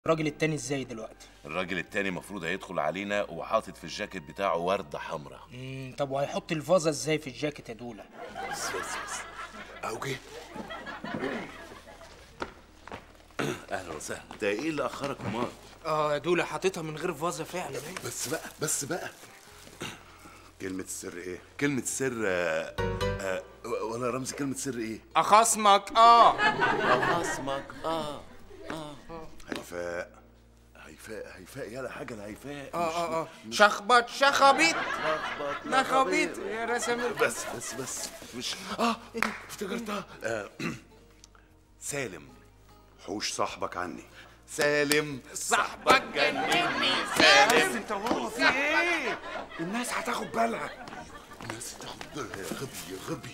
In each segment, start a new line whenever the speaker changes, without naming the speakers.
الراجل التاني ازاي دلوقتي
الراجل التاني المفروض هيدخل علينا وحاطط في الجاكيت بتاعه وردة حمراء
مم، طب وهيحط الفازه ازاي في الجاكيت يا دولا
بس بس بس اهو جه اهلا وسهلا ده ايه اللي اخرك امال
اه يا دولا حاططها من غير فازه فعلا
بس بقى بس بقى كلمة السر ايه؟ كلمة السر آه آه ولا رمزي كلمة سر ايه؟
اخصمك اه
خصمك اه اه هيفاء هيفاء هيفاء يلا حاجة الهيفاء
اه اه اه شخبط شخبيط نخبيط يا رسم
بس بس بس مش اه افتكرتها آه. سالم
حوش صاحبك عني
سالم
صاحبك جنني
سالم
انت وهو في ايه الناس هتاخد بالها
الناس تاخد بالها يا غبي يا غبي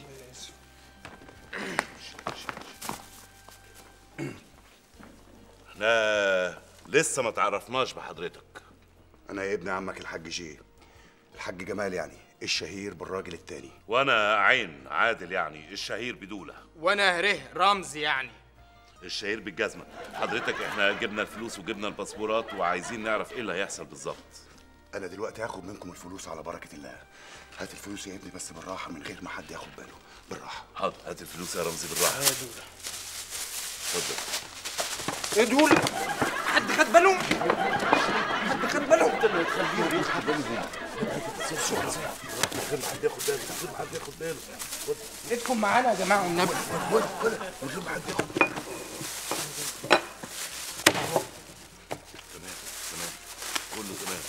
احنا لسه ما تعرفناش بحضرتك
انا يا ابن عمك الحاج جي الحاج جمال يعني الشهير بالراجل التاني
وانا عين عادل يعني الشهير بدوله
وانا هره رمز يعني
الشهير بالجزمه حضرتك احنا جبنا الفلوس وجبنا الباسبورات وعايزين نعرف ايه اللي هيحصل بالظبط
انا دلوقتي هاخد منكم الفلوس على بركه الله هات الفلوس يا ابني بس بالراحه من غير ما حد ياخد باله بالراحه
حاضر هات الفلوس يا رمزي بالراحه يا دوله اتفضل
يا دولا حد خد باله حد خد باله
حد ياخد باله من غير ما حد ياخد باله
ايدكم معانا يا جماعه والنبي
ولا ولا من غير ما حد ياخد باله تمام تمام كله تمام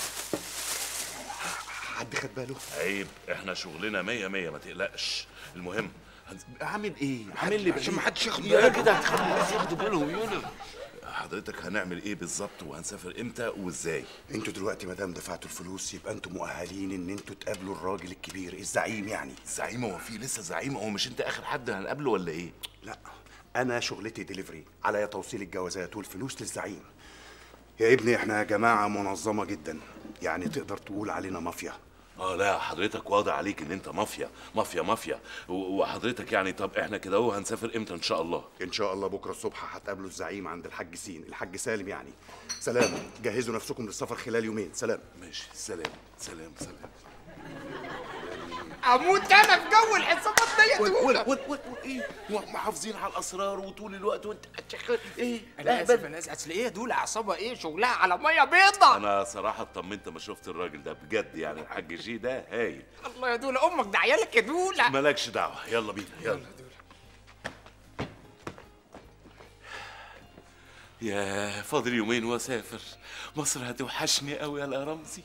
حد خد باله
عيب احنا شغلنا مية مية ما تقلقش المهم هنز- عامل ايه؟ عامل لي
عشان ما حدش ياخد
يا
باله
كده هتخلي الناس ياخدوا بالهم يولا حضرتك هنعمل ايه بالظبط وهنسافر امتى وازاي؟
انتوا دلوقتي ما دام دفعتوا الفلوس يبقى انتوا مؤهلين ان انتوا تقابلوا الراجل الكبير الزعيم يعني
زعيم هو في لسه زعيم هو مش انت اخر حد هنقابله ولا ايه؟
لا انا شغلتي ديليفري عليا توصيل الجوازات والفلوس للزعيم يا ابني احنا جماعه منظمه جدا يعني تقدر تقول علينا مافيا
اه لا حضرتك واضح عليك ان انت مافيا مافيا مافيا و- وحضرتك يعني طب احنا كده اهو هنسافر امتى ان شاء الله؟
ان شاء الله بكره الصبح هتقابلوا الزعيم عند الحاج سين الحاج سالم يعني سلام جهزوا نفسكم للسفر خلال يومين سلام
ماشي سلام سلام سلام
اموت انا في جو الحسابات دي يا دولا
وال وال ايه محافظين على الاسرار وطول الوقت وانت هتشغل ايه
انا اسف انا اسف اصل ايه يا دولا اعصابها ايه شغلها على ميه بيضة
انا صراحه اطمنت ما شفت الراجل ده بجد يعني الحاج جي ده هايل
الله يا دولا امك ده عيالك يا دولا
مالكش دعوه يلا بينا يلا يا فاضل يومين واسافر مصر هتوحشني قوي يا رمزي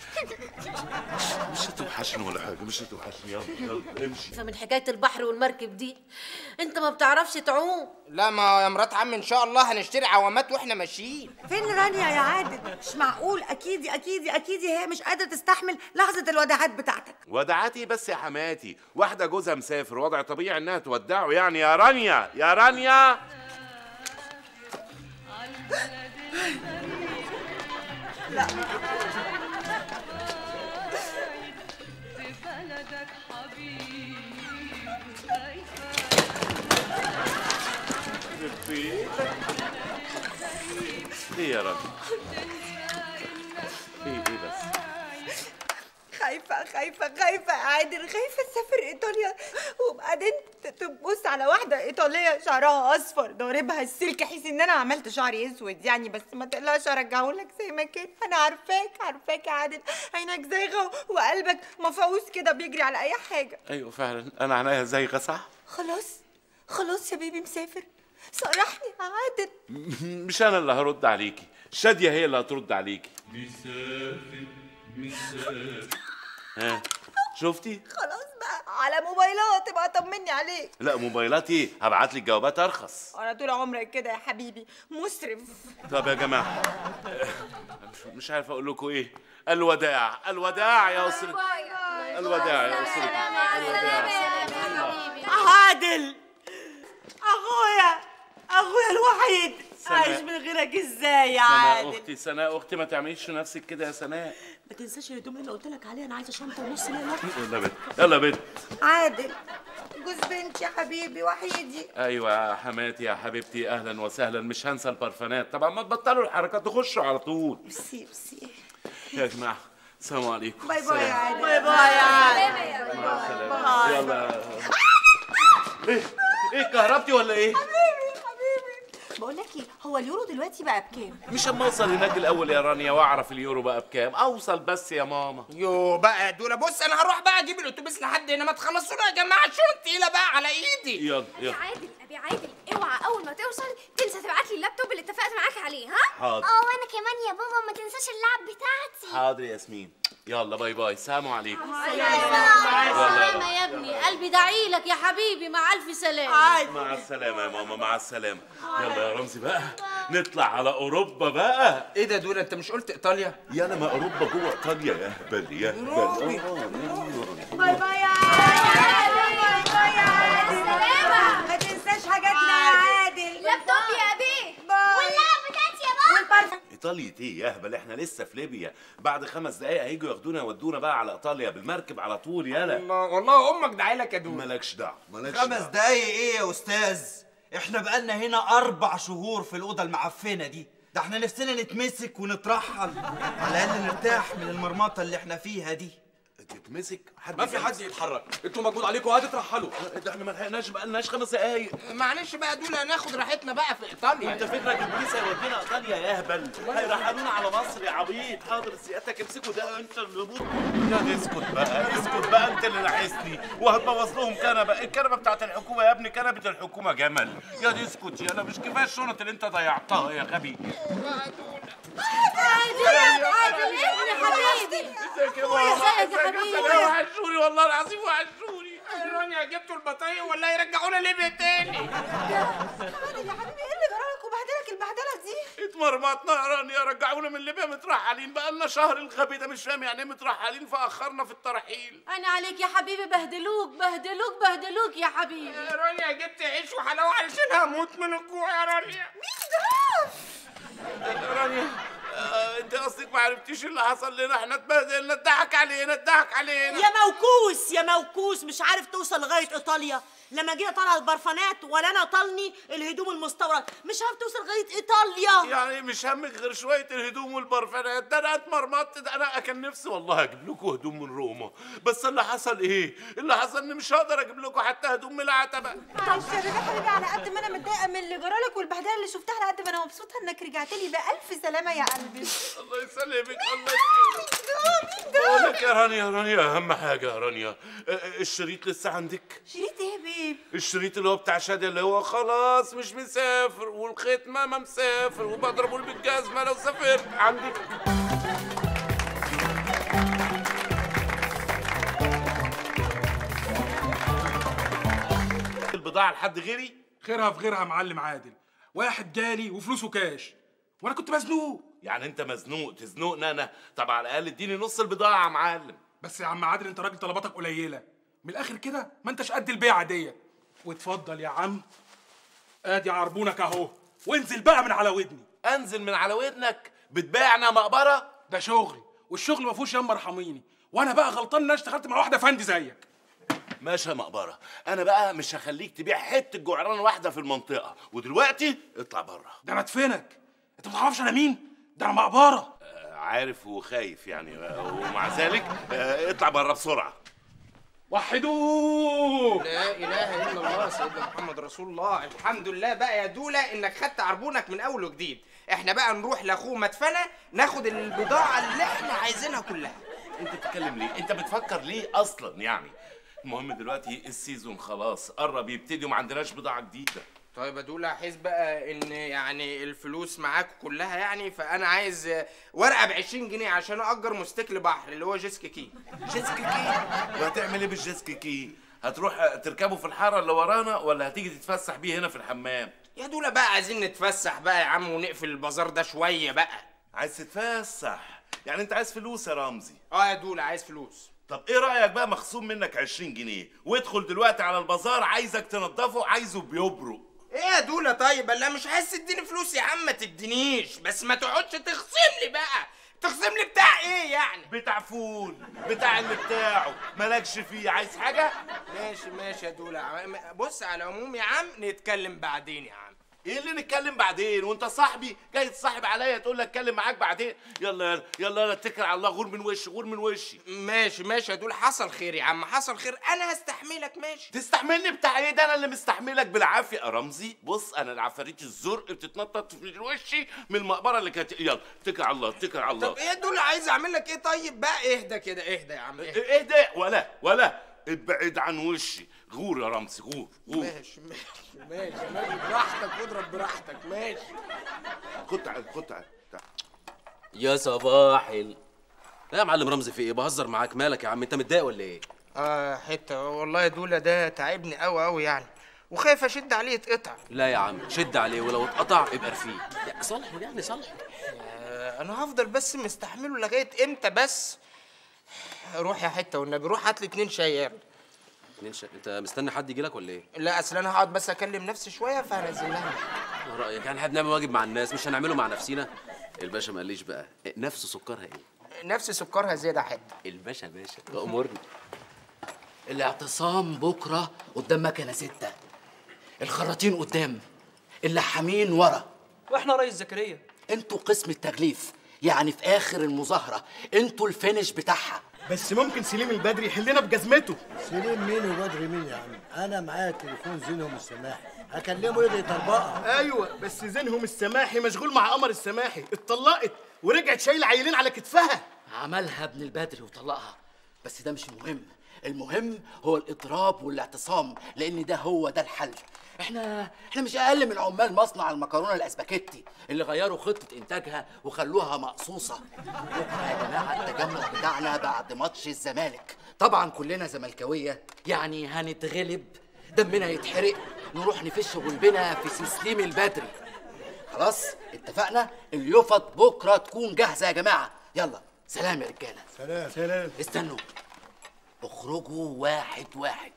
مش هتوحشني ولا حاجه مش هتوحشني يلا يلا امشي
فمن حكايه البحر والمركب دي انت ما بتعرفش تعوم
لا ما يا مرات عم ان شاء الله هنشتري عوامات واحنا ماشيين
فين رانيا يا عادل مش معقول اكيد اكيد اكيد هي مش قادره تستحمل لحظه الوداعات بتاعتك
ودعاتي بس يا حماتي واحده جوزها مسافر وضع طبيعي انها تودعه يعني يا رانيا يا رانيا
بلدك حبيبي
ايه يا رانيا ايه ايه بس
خايفه خايفه خايفه يا عادل خايفه اسافر ايطاليا وبعدين ت- تبص على واحده ايطاليه شعرها اصفر ضاربها السلك حيث ان انا عملت شعري اسود يعني بس ما تقلقش ارجعه لك زي ما كان انا عارفاك عارفاك يا عادل عينك زايغه وقلبك مفعوص كده بيجري على اي حاجه
ايوه فعلا انا عينيا زايغه صح
خلاص خلاص يا بيبي مسافر صرحني يا عادل
مش انا اللي هرد عليكي شاديه هي اللي هترد عليكي ها شفتي
خلاص بقى على موبايلات تبقى طمني عليك
لا موبايلاتي هبعت لك جوابات ارخص
انا طول عمرك كده يا حبيبي مسرف
طب يا جماعه مش- مش عارف اقول لكم ايه الوداع الوداع يا اسرتي الوداع يا اسرتي
عادل اخويا اخويا الوحيد عايش
سناء
من غيرك ازاي يا
سناء
عادل
اختي سناء اختي ما تعمليش في نفسك كده يا سناء
ما تنساش الهدوم اللي قلت لك عليها انا عايزه شنطه ونص ليله
يلا بنت يلا بنت
عادل جوز بنتي يا حبيبي وحيدي
ايوه يا حماتي يا حبيبتي اهلا وسهلا مش هنسى البرفانات طبعا ما تبطلوا الحركات تخشوا على طول
ميرسي ميرسي
يا جماعه السلام عليكم
باي باي يا
سلام.
عادل باي باي يا عادل
مع السلامه يلا ايه ايه كهربتي ولا ايه
بقول لك ايه هو اليورو دلوقتي بقى بكام
مش اما اوصل هناك الاول يا رانيا واعرف اليورو بقى بكام اوصل بس يا ماما
يو بقى يا دولا بص انا هروح بقى اجيب الاتوبيس لحد هنا ما تخلصونا يا جماعه الشنط تقيله بقى على ايدي
يلا
ابي
يلا
عادل ابي عادل اوعى اول ما توصل تنسى تبعت لي اللابتوب اللي اتفقت معاك عليه ها
حاضر
اه وانا كمان يا بابا ما تنساش اللعب بتاعتي
حاضر يا ياسمين يلا باي باي سلام عليكم
سلامة يا ابني قلبي دعيلك يا حبيبي مع ألف سلامة
مع السلامة يا ماما مع السلامة يلا يا رمزي بقى نطلع على أوروبا بقى
ايه ده دولا انت مش قلت ايطاليا
يا أنا ما أوروبا جوه إيطاليا يا هبل يا هبل
باي باي يا عادل باي باي يا عادل
سلامة
ما تنساش حاجاتنا يا عادل
لابتوب يا ابي
باي.
واللعب بتاعتي يا بابا
إيطاليا إيه يا هبل إحنا لسه في ليبيا بعد خمس دقايق هيجوا ياخدونا يودونا بقى على إيطاليا بالمركب على طول يلا
والله والله امك دعيلك يا دولا
مالكش دعوة مالكش
خمس
دعوة
دقايق ايه يا استاذ احنا بقالنا هنا اربع شهور في الاوضه المعفنه دي ده احنا نفسنا نتمسك ونترحل على الاقل نرتاح من المرمطه اللي احنا فيها دي
تتمسك حد
ما في حد يتحرك انتوا مجهود عليكم هتترحلوا
ده احنا ما لحقناش بقى لناش خمس دقايق
معلش بقى يا دولا ناخد راحتنا بقى في ايطاليا
انت فكرك البوليس هيودينا ايطاليا يا هبل هيرحلونا على مصر يا عبيط حاضر سيادتك امسكوا ده انت اللي بوط يا اسكت بقى اسكت بقى انت اللي نحسني وهتبوظ لهم كنبه الكنبه بتاعت الحكومه يا ابني كنبه الحكومه جمل يا دي اسكت يا انا مش كفايه الشنط اللي انت ضيعتها يا غبي
عادل عادل ابني حبيبي
ازيك يا
ازيك يا حبيبي
وحشوني والله العظيم وحشوني
رانيا جبتوا البطايق ولا يرجعونا ليبيا تاني
عادل يا حبيبي ايه اللي جرالك وبهدلك البهدله دي
اتمرمطنا يا رانيا رجعونا من ليبيا مترحلين بقى لنا شهر الغبي ده مش فاهم يعني ايه مترحلين فاخرنا في الترحيل
أنا عليك يا حبيبي بهدلوك بهدلوك بهدلوك يا حبيبي
يا رانيا جبت عيش وحلاوه علشان هموت من الجوع يا رانيا
رانيا آه انت قصدك ما عرفتيش اللي حصل لنا احنا اتبهدلنا اتضحك علينا اتضحك علينا
يا موكوس يا موكوس مش عارف توصل لغايه ايطاليا لما جه طالع البرفانات ولا انا طالني الهدوم المستورد مش عارف توصل لغايه ايطاليا
يعني مش همك غير شويه الهدوم والبرفانات ده انا اتمرمطت ده انا كان نفسي والله اجيب لكم هدوم من روما بس اللي حصل ايه اللي حصل ان مش هقدر اجيب لكم حتى هدوم من العتبه
معلش يا بيبي حبيبي على قد ما انا متضايقه من اللي جرالك والبهدله اللي شفتها على قد ما انا مبسوطه انك رجعت لي بالف سلامه يا قلبي
الله يسلمك الله يسلمك بقول لك يا رانيا يا رانيا اهم حاجه يا رانيا آه، آه، الشريط لسه عندك
شريط ايه يا بيب
الشريط اللي هو بتاع شادي اللي هو خلاص مش مسافر والختمة ما مسافر وبضربه بالجزمة لو سافرت عندك البضاعة لحد غيري
خيرها في غيرها يا معلم عادل واحد جالي وفلوسه كاش وانا كنت مزنوق
يعني انت مزنوق تزنقني انا طب على الاقل اديني نص البضاعة يا معلم
بس يا عم عادل انت راجل طلباتك قليله من الاخر كده ما انتش قد البيعه ديت واتفضل يا عم ادي عربونك اهو وانزل بقى من على ودني
انزل من على ودنك بتبيعنا مقبرة
ده شغل والشغل ما فيهوش ياما ارحميني وانا بقى غلطان ان انا اشتغلت مع واحده فندي زيك
ماشي يا مقبرة أنا بقى مش هخليك تبيع حتة جعران واحدة في المنطقة ودلوقتي اطلع بره
ده انا ادفنك انت ما تعرفش انا مين ده انا مقبره
عارف وخايف يعني آه، ومع ذلك آه، اطلع بره بسرعة
وحدوه
لا اله الا الله سيدنا محمد رسول الله الحمد لله بقى يا دولا انك خدت عربونك من اول وجديد احنا بقى نروح لاخوه مدفنه ناخد البضاعه اللي احنا عايزينها كلها
أنت بتتكلم ليه؟ أنت بتفكر ليه أصلا يعني؟ المهم دلوقتي السيزون خلاص قرب يبتدي وما عندناش بضاعة جديدة
طيب يا دولا حيث بقى ان يعني الفلوس معاك كلها يعني فانا عايز ورقه ب 20 جنيه عشان اجر موتوسيكل بحر اللي هو جيسكي كي
جيسكي كي وهتعمل ايه بالجيسكي كي؟ هتروح تركبه في الحارة اللي ورانا ولا هتيجي تتفسح بيه هنا في الحمام؟
يا دولا بقى عايزين نتفسح بقى يا عم ونقفل البازار ده شويه بقى
عايز تتفسح يعني انت عايز فلوس يا رمزي
اه يا دولا عايز فلوس
طب ايه رايك بقى مخصوم منك 20 جنيه وادخل دلوقتي على البازار عايزك تنضفه عايزه بيبرق
ايه ايه يا دولا طيب لا مش عايز تديني فلوس يا عم ما تدينيش بس ما تقعدش تخصم لي بقى تخصم لي بتاع ايه يعني
بتاع فول بتاع اللي بتاعه مالكش فيه عايز حاجه
ماشي ماشي يا دولا عم- بص على العموم يا عم نتكلم بعدين يا عم
ايه اللي نتكلم بعدين وانت صاحبي جاي تصاحب عليا تقول لك اتكلم معاك بعدين يلا يلا يلا يلا اتكل على الله غور من وشي غور من وشي
ماشي ماشي يا دولا حصل خير يا عم حصل خير انا هستحملك ماشي
تستحملني بتاع ايه ده انا اللي مستحملك بالعافيه يا رمزي بص انا العفاريت الزرق بتتنطط في وشي من المقبره اللي كانت يلا اتكل على الله اتكل على الله
طب ايه دول عايز اعمل لك ايه طيب بقى اهدى كده اهدى يا عم اهدى
ايه ده ولا ولا ابعد عن وشي غور يا رمزي غور غور
ماشي ماشي ماشي ماشي براحتك واضرب براحتك ماشي
خد تعال خد تعال تعال.
يا صباح ال لا يا معلم رمزي في ايه بهزر معاك مالك يا عم انت متضايق ولا ايه
اه حته والله يا دولا ده تعبني قوي قوي يعني وخايف اشد عليه يتقطع
لا يا عم شد عليه ولو اتقطع يبقى ارفيه يعني صالحه يعني صالحه
آه انا هفضل بس مستحمله لغايه امتى بس روح يا حته والنبي روح هات لي اتنين شاي يا ابني.
اتنين شا... انت مستني حد يجي لك ولا ايه
لا اصل انا هقعد بس اكلم نفسي شويه فهنزل لها
ايه رايك يعني احنا بنعمل واجب مع الناس مش هنعمله مع نفسنا الباشا ما قاليش بقى نفس سكرها ايه
نفس سكرها زياده حته
الباشا باشا امرني
الاعتصام بكرة قدام مكنة ستة الخراطين قدام اللحامين ورا
واحنا ريس زكريا
انتوا قسم التغليف يعني في اخر المظاهرة انتوا الفينش بتاعها
بس ممكن سليم البدري يحلنا بجزمته
سليم مين وبدري مين يا عم انا معايا تليفون زينهم السماحي هكلمه يجي يطبقها
ايوه بس زينهم السماحي مشغول مع قمر السماحي اتطلقت ورجعت شايله عيلين على كتفها
عملها ابن البدري وطلقها بس ده مش المهم المهم هو الاضراب والاعتصام لان ده هو ده الحل احنا احنا مش اقل من عمال مصنع المكرونه الاسباجيتي اللي غيروا خطه انتاجها وخلوها مقصوصه بكره يا جماعه التجمع بتاعنا بعد ماتش الزمالك طبعا كلنا زملكاويه يعني هنتغلب دمنا يتحرق نروح نفش غلبنا في سسليم البدري خلاص اتفقنا اليوفط بكره تكون جاهزه يا جماعه يلا سلام يا رجاله
سلام سلام
استنوا اخرجوا واحد واحد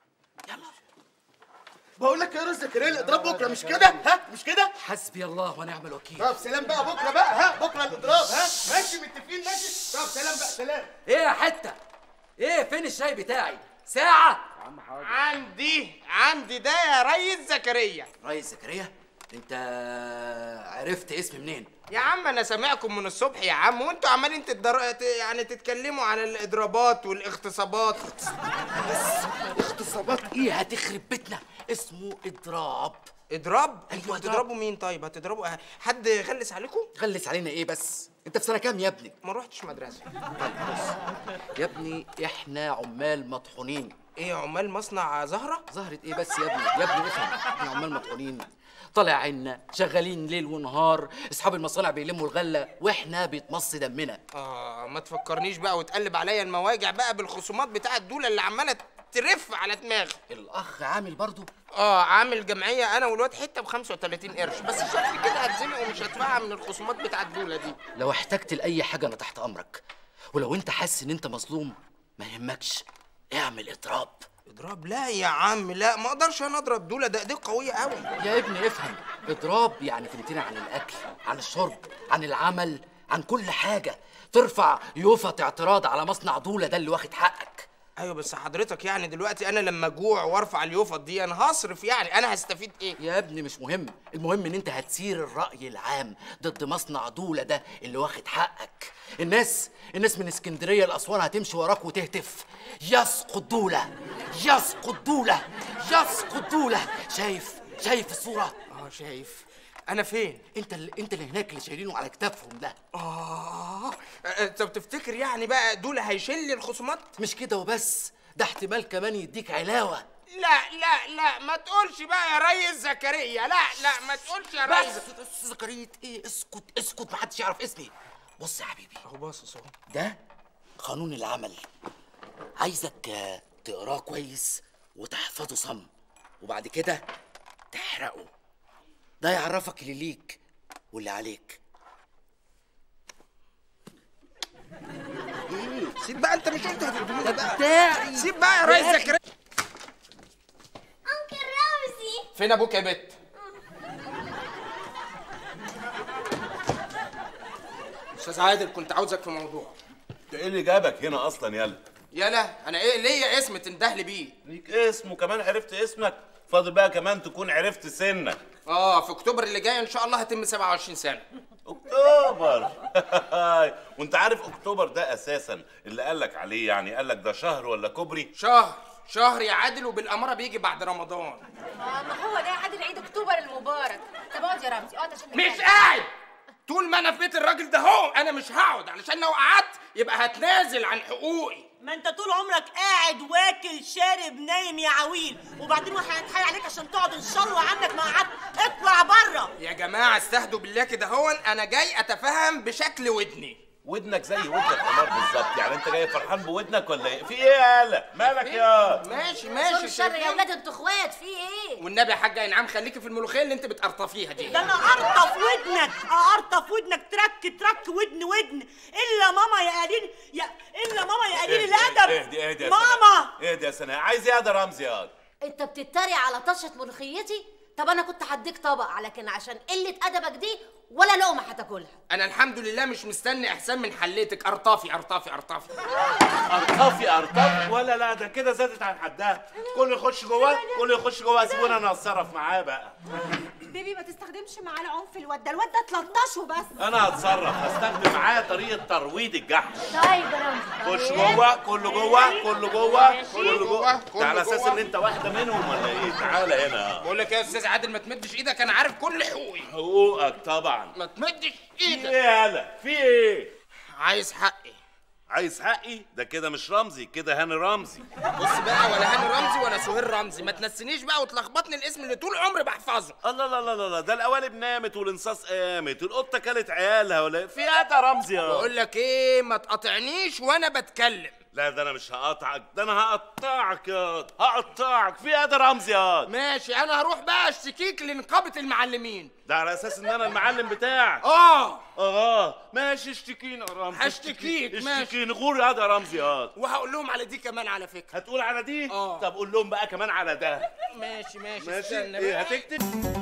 بقول لك يا ريس زكريا الاضراب بكره مش كده ها مش كده
حسبي الله ونعم الوكيل
طب سلام بقى بكره بقى ها بكره الاضراب ها ماشي متفقين ماشي طب سلام بقى سلام
ايه يا حته ايه فين الشاي بتاعي ساعه
عندي عندي ده يا ريس زكريا
ريس زكريا انت عرفت اسمي منين
يا عم انا سامعكم من الصبح يا عم وانتوا عمالين تدر... ت- يعني تتكلموا على الاضرابات والاغتصابات
اغتصابات ايه هتخرب بيتنا اسمه اضراب
اضراب انتوا
أيوة، إضراب.
هتضربوا مين طيب هتضربوا حد غلس عليكم
غلس علينا ايه بس انت في سنه كام يا ابني
ما روحتش مدرسه
يا ابني احنا عمال مطحونين
ايه عمال مصنع زهره
زهرة ايه بس يا ابني يا ابني افهم احنا عمال مطحونين طالع عنا شغالين ليل ونهار اصحاب المصانع بيلموا الغله واحنا بيتمص دمنا
اه ما تفكرنيش بقى وتقلب عليا المواجع بقى بالخصومات بتاعه الدوله اللي عماله ترف على دماغي
الاخ عامل برضو
اه عامل جمعيه انا والواد حته ب 35 قرش بس شكلي كده هتزنق ومش هدفعها من الخصومات بتاعه الدوله دي
لو احتجت لاي حاجه انا تحت امرك ولو انت حاسس ان انت مظلوم ما يهمكش اعمل اضراب
اضراب لا يا عم لا ما اقدرش انا اضرب دوله ده دي قويه قوي
يا ابني افهم اضراب يعني تمتنع عن الاكل عن الشرب عن العمل عن كل حاجه ترفع يوفط اعتراض على مصنع دوله ده اللي واخد حقك
ايوه بس حضرتك يعني دلوقتي انا لما اجوع وارفع اليوفط دي انا هصرف يعني انا هستفيد ايه
يا ابني مش مهم المهم ان انت هتثير الراي العام ضد مصنع دوله ده اللي واخد حقك الناس الناس من اسكندريه لاسوان هتمشي وراك وتهتف يسقط دوله يسقط دوله يسقط دوله شايف شايف الصوره
اه شايف انا فين
انت اللي انت اللي هناك اللي شايلينه على كتافهم ده
اه آه، طب تفتكر يعني بقى دول هيشيل لي الخصومات
مش كده وبس ده احتمال كمان يديك علاوه
لا لا لا ما تقولش بقى يا ريس زكريا لا لا ما تقولش يا ريس
بس بس زكريا ايه اسكت اسكت محدش يعرف اسمي بص يا حبيبي
اهو باصص اهو
ده قانون العمل عايزك آه، تقراه كويس وتحفظه صم وبعد كده تحرقه ده يعرفك اللي ليك واللي عليك
سيب بقى انت مش قلت هتدوني بقى
بتاعي
سيب بقى يا ريس
يا أخي.
زكريا
انكل رمزي
فين ابوك يا بت استاذ عادل كنت عاوزك في موضوع
انت ايه اللي جابك هنا اصلا يلا
يلا انا ايه ليا اسم تندهلي بيه
ليك اسم وكمان عرفت اسمك فاضل بقى كمان تكون عرفت سنك
اه في اكتوبر اللي جاي ان شاء الله هتم 27 سنه
اكتوبر وانت عارف اكتوبر ده اساسا اللي قالك عليه يعني قالك ده شهر ولا كوبري
شهر شهر يا عادل وبالاماره بيجي بعد رمضان
اه ما هو ده عادل عيد اكتوبر المبارك طب اقعد يا رمزي اقعد عشان
مش
نتكلم.
قاعد طول ما انا في بيت الراجل ده هو انا مش هقعد علشان لو قعدت يبقى هتنازل عن حقوقي
ما انت طول عمرك قاعد واكل شارب نايم يا عويل وبعدين واحد هيتحايل عليك عشان تقعد ان شاء الله عنك ما قعدت اطلع بره
يا جماعه استهدوا بالله كده هون انا جاي اتفهم بشكل ودني
ودنك زي ودن الحمار بالظبط يعني انت جاي فرحان بودنك ولا ايه في ايه يا هلا مالك يا
ماشي
سور
ماشي
الشر يا ولاد انتوا اخوات في ايه
والنبي يا حاجه انعام خليكي في الملوخيه اللي انت بتقرطفيها دي
ده انا ارطف ودنك ارطف ودنك ترك ترك ودن ودن الا ماما يا قليل يا الا ماما يا قليل الادب
اهدي اهدي يا
ماما
سناء اهدي يا سناء عايز ايه يا ده رمزي يا
انت بتتريق على طشه ملوخيتي طب انا كنت هديك طبق لكن عشان قله ادبك دي ولا لقمه هتاكلها
انا الحمد لله مش مستني احسان من حليتك ارطافي ارطافي ارطافي
ارطفي ارطف ولا لا ده كده زادت عن حدها كله يخش جوه كله يخش جوه سيبونا انا اتصرف معاه بقى
بيبي ما تستخدمش معاه العنف الواد ده الواد ده تلطشه بس
انا هتصرف هستخدم معاه طريقه ترويض الجحش
طيب يا رمزي
خش جوه كله جوه كله جوه كله جوه
كله
ده على اساس
جوه.
ان انت واحده منهم ولا ايه تعالى هنا
بقول لك يا استاذ عادل ما تمدش ايدك انا عارف كل حقوقي
حقوقك طبعا
ما تمدش
في
ايدك
ايه يالا في ايه
عايز حقي
عايز حقي ده كده مش رمزي كده هاني رمزي
بص بقى ولا هاني رمزي ولا سهير رمزي ما تنسينيش بقى وتلخبطني الاسم اللي طول عمري بحفظه
الله لا لا لا لا ده القوالب نامت والانصاص قامت القطه كلت عيالها ولا في ايه ده رمزي يا
بقول لك ايه ما تقاطعنيش وانا بتكلم
لا ده انا مش هقطعك ده انا هقطعك يا هقطعك في ايه ده رمزي يا
ماشي انا هروح بقى اشتكيك لنقابه المعلمين
ده على اساس ان انا المعلم بتاعك
اه
اه ماشي اشتكيني يا رمزي
هشتكيك، ماشي.
اشتكيني غور يا ده رمزي يا
وهقول لهم على دي كمان على فكره
هتقول على دي
اه
طب قول لهم بقى كمان على ده
ماشي ماشي
ماشي
استنى
ايه
بقى.
هتكتب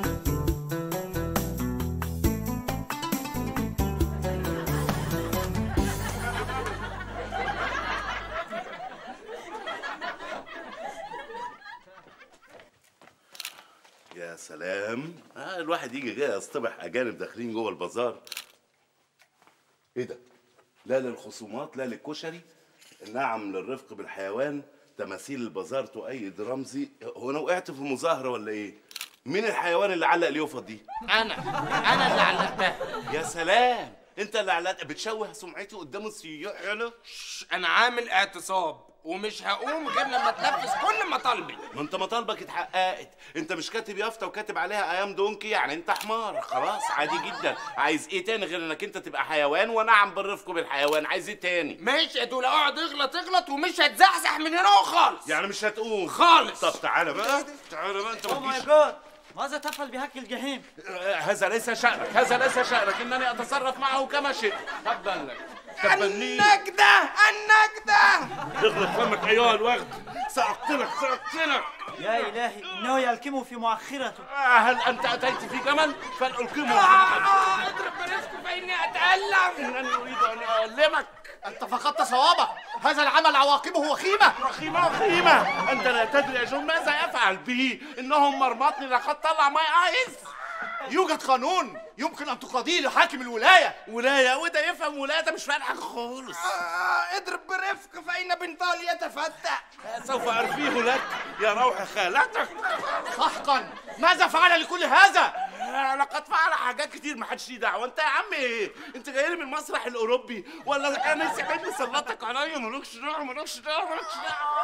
يا سلام آه الواحد يجي كده يصطبح اجانب داخلين جوه البازار ايه ده لا للخصومات لا للكشري نعم للرفق بالحيوان تماثيل البازار تؤيد رمزي هو انا وقعت في مظاهره ولا ايه مين الحيوان اللي علق اليوفط دي
انا انا اللي علقتها
يا سلام انت اللي علقت بتشوه سمعتي قدام السياح يالا
انا عامل اعتصاب ومش هقوم غير لما تنفذ كل مطالبي
ما انت مطالبك اتحققت انت مش كاتب يافطه وكاتب عليها ايام دونكي يعني انت حمار خلاص عادي جدا عايز ايه تاني غير انك انت تبقى حيوان ونعم بالرفق بالحيوان عايز ايه تاني
ماشي يا دول اقعد اغلط اغلط ومش هتزحزح من هنا خالص
يعني مش هتقوم
خالص
طب تعالى بقى تعالى بقى انت
او
ما
ماي
تجيش
جاد ماذا تفعل بهك الجحيم
آه، هذا ليس شأنك هذا ليس شأنك انني اتصرف معه كما شئت تبا لك تبا لي
النجدة النجدة
اغلق فمك ايها الوغد سأقتلك سأقتلك
يا الهي انه يلكمه في مؤخرته
آه، هل انت اتيت في جمل فلألقمه
آه، اضرب برزقه فاني اتألم
انني اريد ان اعلمك
انت فقدت صوابك هذا العمل عواقبه وخيمه
وخيمة وخيمة أنت لا تدري يا جون ماذا يفعل به إنهم مرمطني لقد طلع ماي آيز
يوجد قانون يمكن ان تقاضيه لحاكم الولايه
ولاية وده يفهم ولاية ده مش فاهم حاجة خالص
آه، اضرب برفق فإن بنطال يتفتح
سوف أرفيه لك يا روح خالتك
سحقا ماذا فعل لكل هذا
آه، لقد فعل حاجات كتير ما حدش ليه دعوه انت يا عم ايه انت جاي لي من المسرح الاوروبي ولا انا سعيد سلطك عليا مالكش دعوه مالكش دعوه مالكش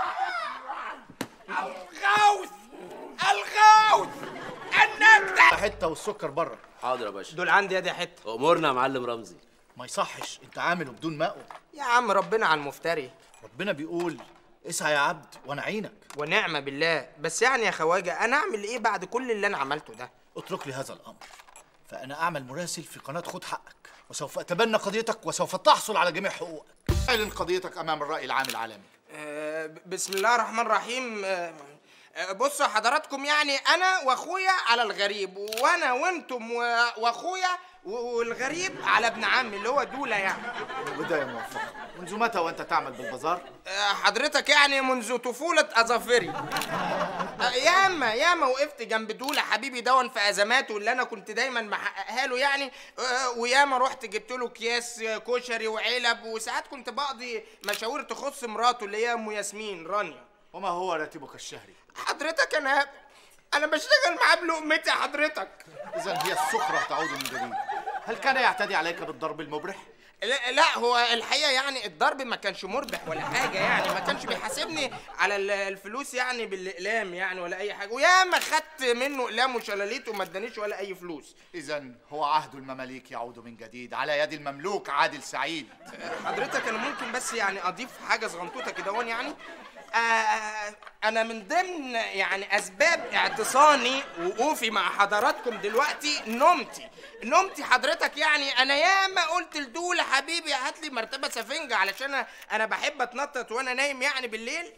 دعوه
الغوث الغوث النجدة
حته والسكر بره
حاضر يا باشا
دول عندي يا دي حتة
امورنا يا معلم رمزي
ما يصحش انت عامله بدون مأوى
يا عم ربنا على المفتري
ربنا بيقول اسعى يا عبد وانا عينك
ونعمة بالله بس يعني يا خواجة أنا أعمل إيه بعد كل اللي أنا عملته ده
اترك لي هذا الامر فانا اعمل مراسل في قناه خد حقك وسوف اتبنى قضيتك وسوف تحصل على جميع حقوقك اعلن قضيتك امام الراي العام العالمي
آه، بسم الله الرحمن الرحيم آه، آه، بصوا حضراتكم يعني انا واخويا على الغريب وانا وانتم و- واخويا و- والغريب على ابن عمي اللي هو دوله يعني
وده يا موفق منذ متى وانت تعمل بالبازار؟
آه، حضرتك يعني منذ طفولة أظافري آه، ياما ياما وقفت جنب دولة حبيبي دون في أزماته اللي أنا كنت دايما محققها له يعني آه، وياما رحت جبت له أكياس آه، كشري وعلب وساعات كنت بقضي مشاوير تخص مراته اللي هي أم ياسمين رانيا
وما هو راتبك الشهري؟
حضرتك أنا أنا بشتغل معاه بلقمتي حضرتك
إذا هي السخرة تعود من جديد هل كان يعتدي عليك بالضرب المبرح؟
لا, لا هو الحقيقه يعني الضرب ما كانش مربح ولا حاجه يعني ما كانش بيحاسبني على ال- الفلوس يعني بالاقلام يعني ولا اي حاجه وياما خدت منه اقلام وشلاليت وما ادانيش ولا اي فلوس
إذا هو عهد المماليك يعود من جديد على يد المملوك عادل سعيد
حضرتك انا ممكن بس يعني اضيف حاجه صغنطوطه كده هون يعني آه انا من ضمن يعني اسباب اعتصامي وقوفي مع حضراتكم دلوقتي نومتي نومتي حضرتك يعني انا ياما قلت لدول حبيبي هات لي مرتبه سفنجه علشان أنا- انا بحب اتنطط وانا نايم يعني بالليل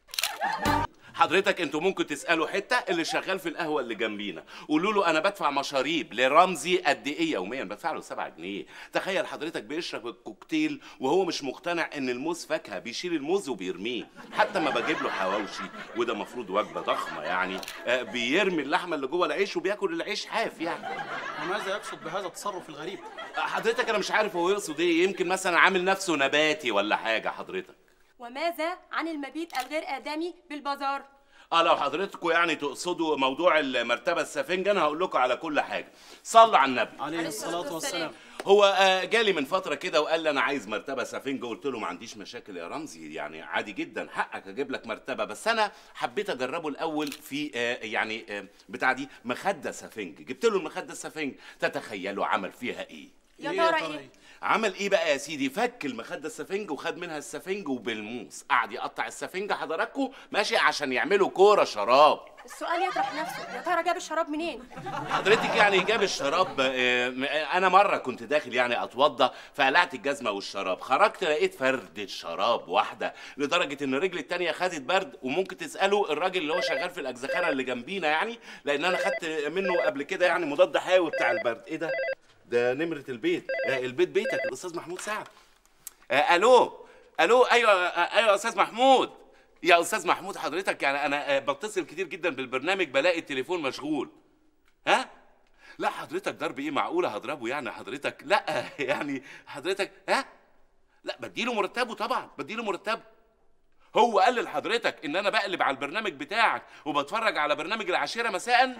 حضرتك انتوا ممكن تسالوا حته اللي شغال في القهوه اللي جنبينا قولوا له انا بدفع مشاريب لرمزي قد ايه يوميا بدفع له 7 جنيه تخيل حضرتك بيشرب الكوكتيل وهو مش مقتنع ان الموز فاكهه بيشيل الموز وبيرميه حتى ما بجيب له حواوشي وده مفروض وجبه ضخمه يعني آه، بيرمي اللحمه اللي جوه العيش وبياكل العيش حاف يعني
وماذا يقصد بهذا التصرف الغريب؟
حضرتك انا مش عارف هو يقصد ايه يمكن مثلا عامل نفسه نباتي ولا حاجه حضرتك
وماذا عن المبيت الغير آدمي بالبازار؟
اه لو حضرتكم يعني تقصدوا موضوع المرتبه السفنجه انا هقول لكم على كل حاجه صلوا على النبي
عليه الصلاة والسلام
هو آه، جالي من فتره كده وقال لي انا عايز مرتبه سفنجه قلت له ما عنديش مشاكل يا رمزي يعني عادي جدا حقك اجيب لك مرتبه بس انا حبيت اجربه الاول في آه، يعني آه، بتاع دي مخده سفنج جبت له المخده السفنج تتخيلوا عمل فيها ايه
يا ترى إيه؟
عمل ايه بقى يا سيدي فك المخده السفنج وخد منها السفنج وبالموس قعد يقطع السفنجه حضراتكم ماشي عشان يعملوا كوره شراب
السؤال يطرح نفسه يا ترى جاب الشراب منين؟
حضرتك يعني جاب الشراب آه، م- انا مره كنت داخل يعني اتوضى فقلعت الجزمه والشراب خرجت لقيت فردة شراب واحده لدرجه ان رجلي التانية خدت برد وممكن تسالوا الراجل اللي هو شغال في الاجزخانه اللي جنبينا يعني لان انا خدت منه قبل كده يعني مضاد حيوي بتاع البرد ايه ده ده نمره البيت آه، البيت بيتك الاستاذ محمود سعد آه، الو الو ايوه آه، ايوه يا استاذ محمود يا استاذ محمود حضرتك يعني انا آه، بتصل كتير جدا بالبرنامج بلاقي التليفون مشغول ها لا حضرتك ضرب ايه معقوله هضربه يعني حضرتك لا يعني حضرتك ها لا بديله مرتبه طبعا بديله مرتبه هو قال لحضرتك ان انا بقلب على البرنامج بتاعك وبتفرج على برنامج العاشره مساء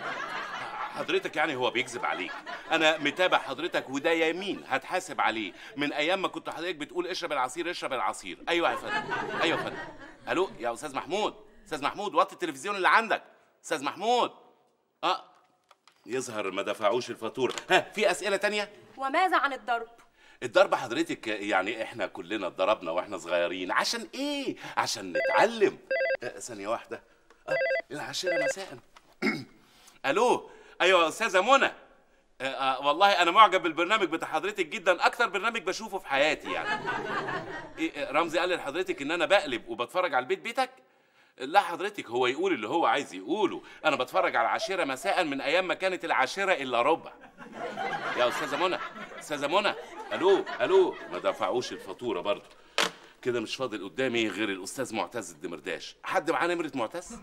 حضرتك يعني هو بيكذب عليك انا متابع حضرتك وده يمين هتحاسب عليه من ايام ما كنت حضرتك بتقول اشرب العصير اشرب العصير ايوه يا فندم ايوه يا فندم الو يا استاذ محمود استاذ محمود وطي التلفزيون اللي عندك استاذ محمود اه يظهر ما دفعوش الفاتوره ها في اسئله تانية
وماذا عن الضرب؟
الضرب حضرتك يعني احنا كلنا اتضربنا واحنا صغيرين عشان ايه عشان نتعلم آه، ثانيه واحده آه، العاشره مساء الو ايوه يا استاذه منى آه، آه، والله انا معجب بالبرنامج بتاع حضرتك جدا اكتر برنامج بشوفه في حياتي يعني إيه آه، رمزي قال لحضرتك ان انا بقلب وبتفرج على البيت بيتك لا حضرتك هو يقول اللي هو عايز يقوله انا بتفرج على العاشره مساء من ايام ما كانت العاشره الا ربع يا استاذه منى استاذه منى الو الو ما دفعوش الفاتوره برضه كده مش فاضل قدامي غير الاستاذ معتز الدمرداش حد معاه نمره معتز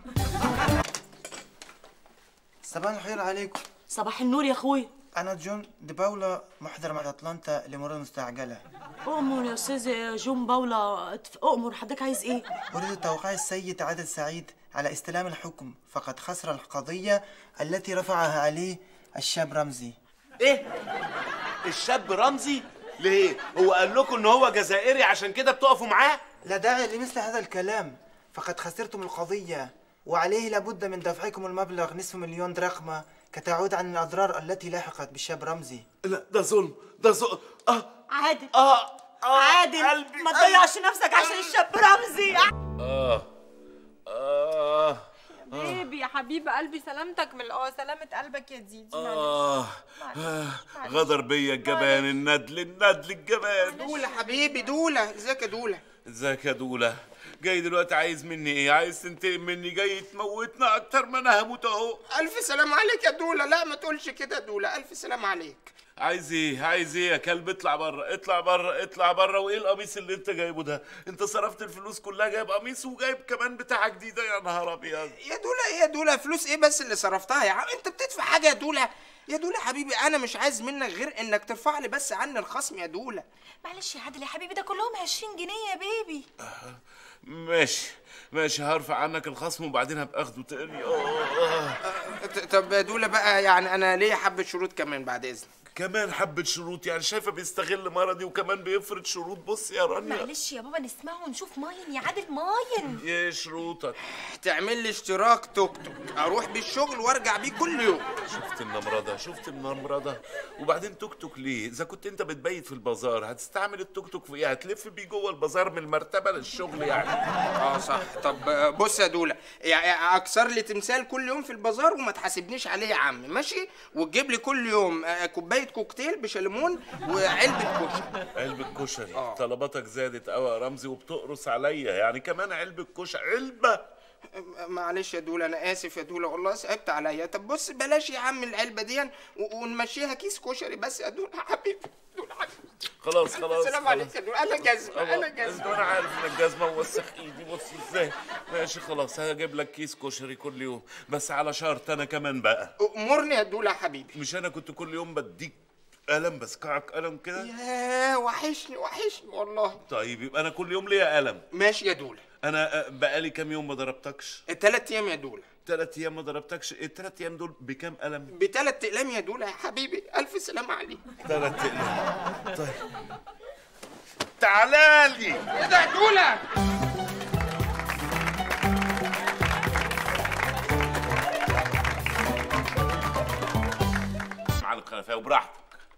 صباح الخير عليكم
صباح النور يا اخويا
انا جون دي باولا محضر مع اتلانتا لمرور مستعجله
اؤمر يا استاذ جون باولا اتف- اؤمر حضرتك عايز ايه
اريد توقيع السيد عادل سعيد على استلام الحكم فقد خسر القضيه التي رفعها عليه الشاب رمزي
ايه الشاب رمزي ليه هو قال لكم ان هو جزائري عشان كده بتقفوا معاه
لا داعي لمثل هذا الكلام فقد خسرتم القضيه وعليه لابد من دفعكم المبلغ نصف مليون دراخمه كتعود عن الاضرار التي لاحقت بالشاب رمزي
لا ده ظلم ده ظلم اه
عادل
اه
عادل
قلبي،
ما تضيعش نفسك عشان الشاب رمزي
اه اه
بيبي يا حبيب قلبي سلامتك من اه سلامة قلبك يا ديدي
آه آه، غدر بيا الجبان الندل الندل الجبان
دولة حبيبي دولة ازيك يا دولة
ازيك يا دولة جاي دلوقتي عايز مني ايه عايز تنتقم مني جاي تموتنا اكتر ما انا هموت اهو
الف سلام عليك يا دوله لا ما تقولش كده يا دوله الف سلام عليك
عايز ايه عايز ايه يا كلب اطلع بره اطلع بره اطلع بره وايه القميص اللي انت جايبه ده انت صرفت الفلوس كلها جايب قميص وجايب كمان بتاعه جديده يا نهار ابيض
يا دوله ايه يا دوله فلوس ايه بس اللي صرفتها يا عم انت بتدفع حاجه يا دوله يا دوله حبيبي انا مش عايز منك غير انك ترفع لي بس عني الخصم يا دوله
معلش يا عادل يا حبيبي ده كلهم 20 جنيه يا بيبي
ماشي ماشي هرفع عنك الخصم وبعدين هبقى اخده تاني اه
ط- طب يا دوله بقى يعني انا ليا حبه شروط كمان بعد اذنك
كمان حبة شروط يعني شايفة بيستغل مرضي وكمان بيفرض شروط بص يا رانيا
معلش يا بابا نسمعه ونشوف ماين يا عادل ماين
ايه شروطك
تعمل لي اشتراك توك توك اروح بيه الشغل وارجع بيه كل يوم
شفت النمرضة شفت النمرضة وبعدين توك توك ليه اذا كنت انت بتبيت في البازار هتستعمل التوك توك في ايه هتلف بيه جوه البازار من المرتبة للشغل يعني
اه صح طب آه، بص يا دوله يعني اكسر لي تمثال كل يوم في البازار وما تحاسبنيش عليه يا عم ماشي وتجيب لي كل يوم آه، كوبايه كوكتيل بشليمون وعلبه كشري
علبة كشري طلباتك زادت قوي يا رمزي وبتقرص عليا يعني كمان علبة كشري علبة
معلش يا دوله انا اسف يا دوله والله صعبت عليا طب بص بلاش يا عم العلبه دي و- ونمشيها كيس كشري بس يا دوله حبيبي دوله حبيبي
خلاص خلاص
السلام
خلاص.
عليك يا دوله انا جزمه انا
أنا
جزمه
انا عارف انك جزمه ووسخ ايدي بص ازاي ماشي خلاص هجيب لك كيس كشري كل يوم بس على شرط انا كمان بقى
امرني يا دوله حبيبي
مش انا كنت كل يوم بديك قلم بسكعك قلم كده
ياه وحشني وحشني والله
طيب يبقى انا كل يوم ليا قلم
ماشي يا دوله
انا آه، بقالي كام يوم ما ضربتكش
ثلاث ايام يا دوله
ثلاث ايام ما ضربتكش الثلاث ايام دول بكام قلم
بثلاث اقلام يا دوله يا حبيبي الف سلام عليك
ثلاث اقلام طيب تعالى لي
ايه ده يا دوله
معلم خلفاوي براحتك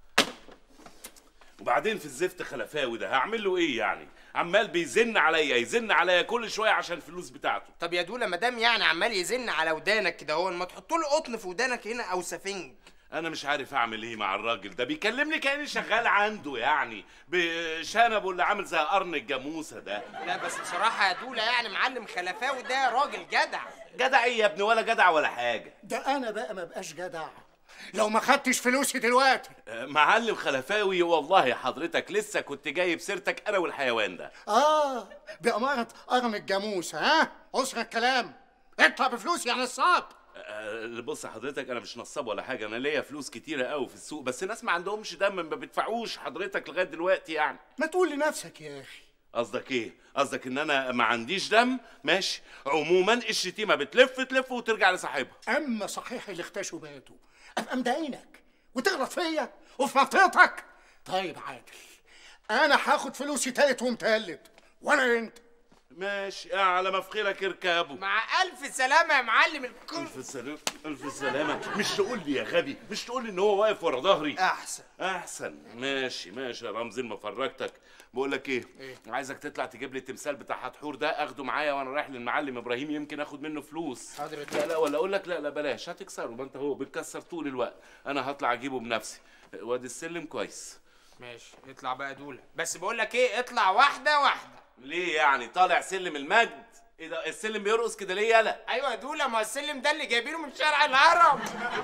وبعدين في الزفت خلفاوي ده هعمل له ايه يعني عمال بيزن عليا يزن عليا كل شويه عشان الفلوس بتاعته
طب يا دوله ما دام يعني عمال يزن على ودانك كده هو ما تحط له قطن في ودانك هنا او سفنج
انا مش عارف اعمل ايه مع الراجل ده بيكلمني كاني شغال عنده يعني بشنبه اللي عامل زي قرن الجاموسه ده
لا بس بصراحه يا دوله يعني معلم خلفاوي ده راجل جدع
جدع ايه يا ابني ولا جدع ولا حاجه
ده انا بقى ما بقاش جدع لو ما خدتش فلوسي دلوقتي
آه، معلم خلفاوي والله حضرتك لسه كنت جايب سيرتك انا والحيوان ده
اه بأمارة قرن الجاموس ها اسرع الكلام اطلع بفلوسي يا نصاب
آه، بص حضرتك انا مش نصاب ولا حاجه انا ليا فلوس كتيره قوي في السوق بس الناس ما عندهمش دم ما بيدفعوش حضرتك لغايه دلوقتي يعني
ما تقول لنفسك يا اخي
قصدك ايه قصدك ان انا ما عنديش دم ماشي عموما الشتيمه بتلف تلف وترجع لصاحبها
اما صحيح اللي اختشوا باتوا ابقى مضايقنك وتغلط فيا وفي منطقتك طيب عادل انا هاخد فلوسي تالت ومتلت ولا انت
ماشي على مفخرك اركبه
مع الف سلامه يا معلم الكل
الف سلامه الف سلامه مش تقول لي يا غبي مش تقول لي ان هو واقف ورا ظهري
احسن
احسن ماشي ماشي يا رمزي ما فرجتك بقول لك ايه
إيه؟
عايزك تطلع تجيب لي التمثال بتاع حتحور ده اخده معايا وانا رايح للمعلم ابراهيم يمكن اخد منه فلوس
حاضر
لا لا ولا اقول لك لا لا بلاش هتكسره ما انت هو بتكسر طول الوقت انا هطلع اجيبه بنفسي وادي السلم كويس
ماشي اطلع بقى دوله بس بقول لك ايه اطلع واحده واحده
ليه يعني طالع سلم المجد ايه ده السلم بيرقص كده ليه يالا
ايوه يا دوله ما هو السلم ده اللي جايبينه من شارع الهرم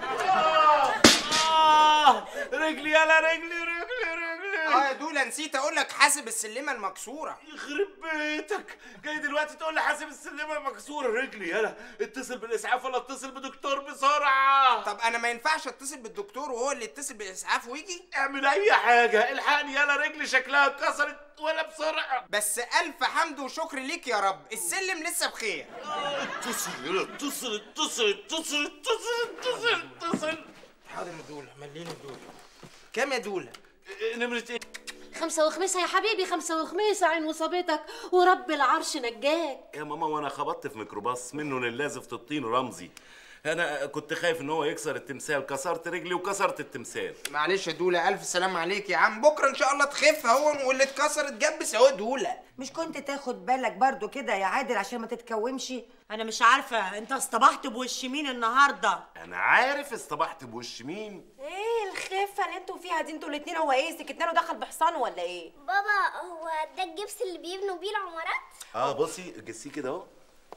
آه رجلي يالا رجلي رجلي رجلي
اه يا دوله نسيت اقول لك حاسب السلمه المكسوره
يخرب بيتك جاي دلوقتي تقول لي حاسب السلمه مكسوره رجلي يالا اتصل بالاسعاف ولا اتصل بدكتور بسرعه
طب انا ما ينفعش اتصل بالدكتور وهو اللي يتصل بالاسعاف ويجي
اعمل اي حاجه الحقني يالا رجلي شكلها اتكسرت ولا بسرعه
بس الف حمد وشكر ليك يا رب السلم لسه بخير
اتصل يلا اتصل اتصل اتصل اتصل اتصل اتصل
حاضر يا دوله مليني دوله كام يا دوله
نمرة ايه
خمسة وخميسة يا حبيبي خمسة وخميسة عين وصابتك ورب العرش نجاك
يا ماما وانا خبطت في ميكروباص منه لله زفت الطين رمزي انا كنت خايف ان هو يكسر التمثال كسرت رجلي وكسرت التمثال
معلش يا دوله الف سلام عليك يا عم بكره ان شاء الله تخف اهو واللي اتكسر اتجبس اهو دوله
مش كنت تاخد بالك برضو كده يا عادل عشان ما تتكومش انا مش عارفه انت اصطبحت بوش مين النهارده
انا عارف اصطبحت بوش مين
ايه
الخفه اللي انتوا فيها دي انتوا الاتنين هو ايه سكتنا له دخل بحصان ولا ايه
بابا هو ده الجبس اللي بيبنوا بيه العمارات
اه بصي جسيه كده اهو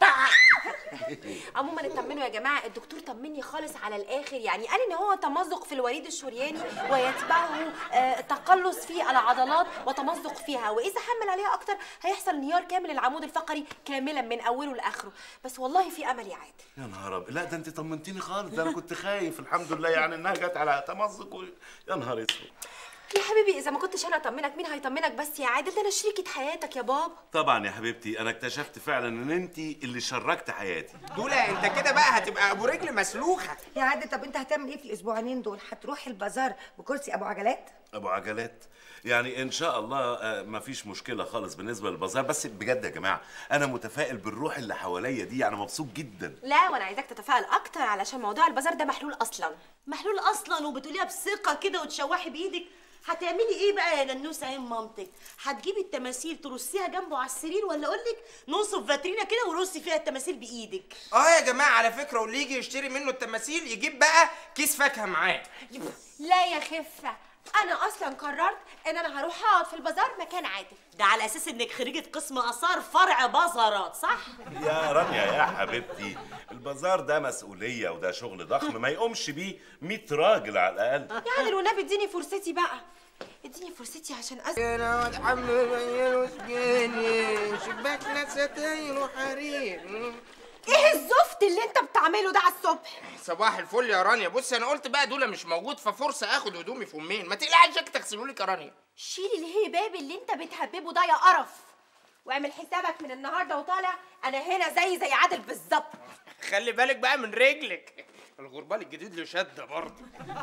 عموما اطمنوا يا جماعه الدكتور طمني خالص على الاخر يعني قال ان هو تمزق في الوريد الشرياني ويتبعه آه، تقلص في العضلات وتمزق فيها واذا حمل عليها اكتر هيحصل انهيار كامل العمود الفقري كاملا من اوله لاخره بس والله في امل يا عادل
يا نهار أبيض. لا ده انت طمنتيني خالص ده انا كنت خايف الحمد لله يعني انها جت على تمزق و... يا نهار اسود
يا حبيبي اذا ما كنتش انا اطمنك مين هيطمنك بس يا عادل ده انا شريكه حياتك يا بابا
طبعا يا حبيبتي انا اكتشفت فعلا ان انت اللي شركت حياتي
دولا انت كده بقى هتبقى ابو رجل مسلوخه
يا عادل طب انت هتعمل ايه في الاسبوعين دول هتروح البازار بكرسي ابو عجلات
ابو عجلات يعني ان شاء الله آه، مفيش مشكله خالص بالنسبه للبازار بس بجد يا جماعه انا متفائل بالروح اللي حواليا دي يعني مبسوط جدا
لا وانا عايزاك تتفائل اكتر علشان موضوع البازار ده محلول اصلا
محلول اصلا وبتقوليها بثقه كده وتشوحي بايدك هتعملي ايه بقى يا ننوسه عين مامتك هتجيبي التماثيل ترصيها جنبه على السرير ولا اقول لك نصف فاترينا كده ورصي فيها التماثيل بايدك
اه يا جماعه على فكره واللي يجي يشتري منه التماثيل يجيب بقى كيس فاكهه معاه
لا يا خفه انا اصلا قررت ان انا هروح اقعد في البازار مكان عادل
ده على اساس انك خريجه قسم اثار فرع بازارات صح
يا رانيا يا حبيبتي البازار ده مسؤوليه وده شغل ضخم ما يقومش بيه 100 راجل على الاقل
يا عادل والنبي اديني فرصتي بقى اديني فرصتي عشان أس...
انا واد عم بينو سجاني شباكنا ستاير وحرير
ايه الزفت اللي انت بتعمله ده على الصبح
صباح الفل يا رانيا بص انا قلت بقى دول مش موجود ففرصه اخد هدومي في امين ما تقلقش تغسلوا لي يا رانيا
شيل الهباب اللي انت بتهببه ده يا قرف واعمل حسابك من النهارده وطالع انا هنا زي زي عادل بالظبط
خلي بالك بقى من رجلك الغربال الجديد له شده برضه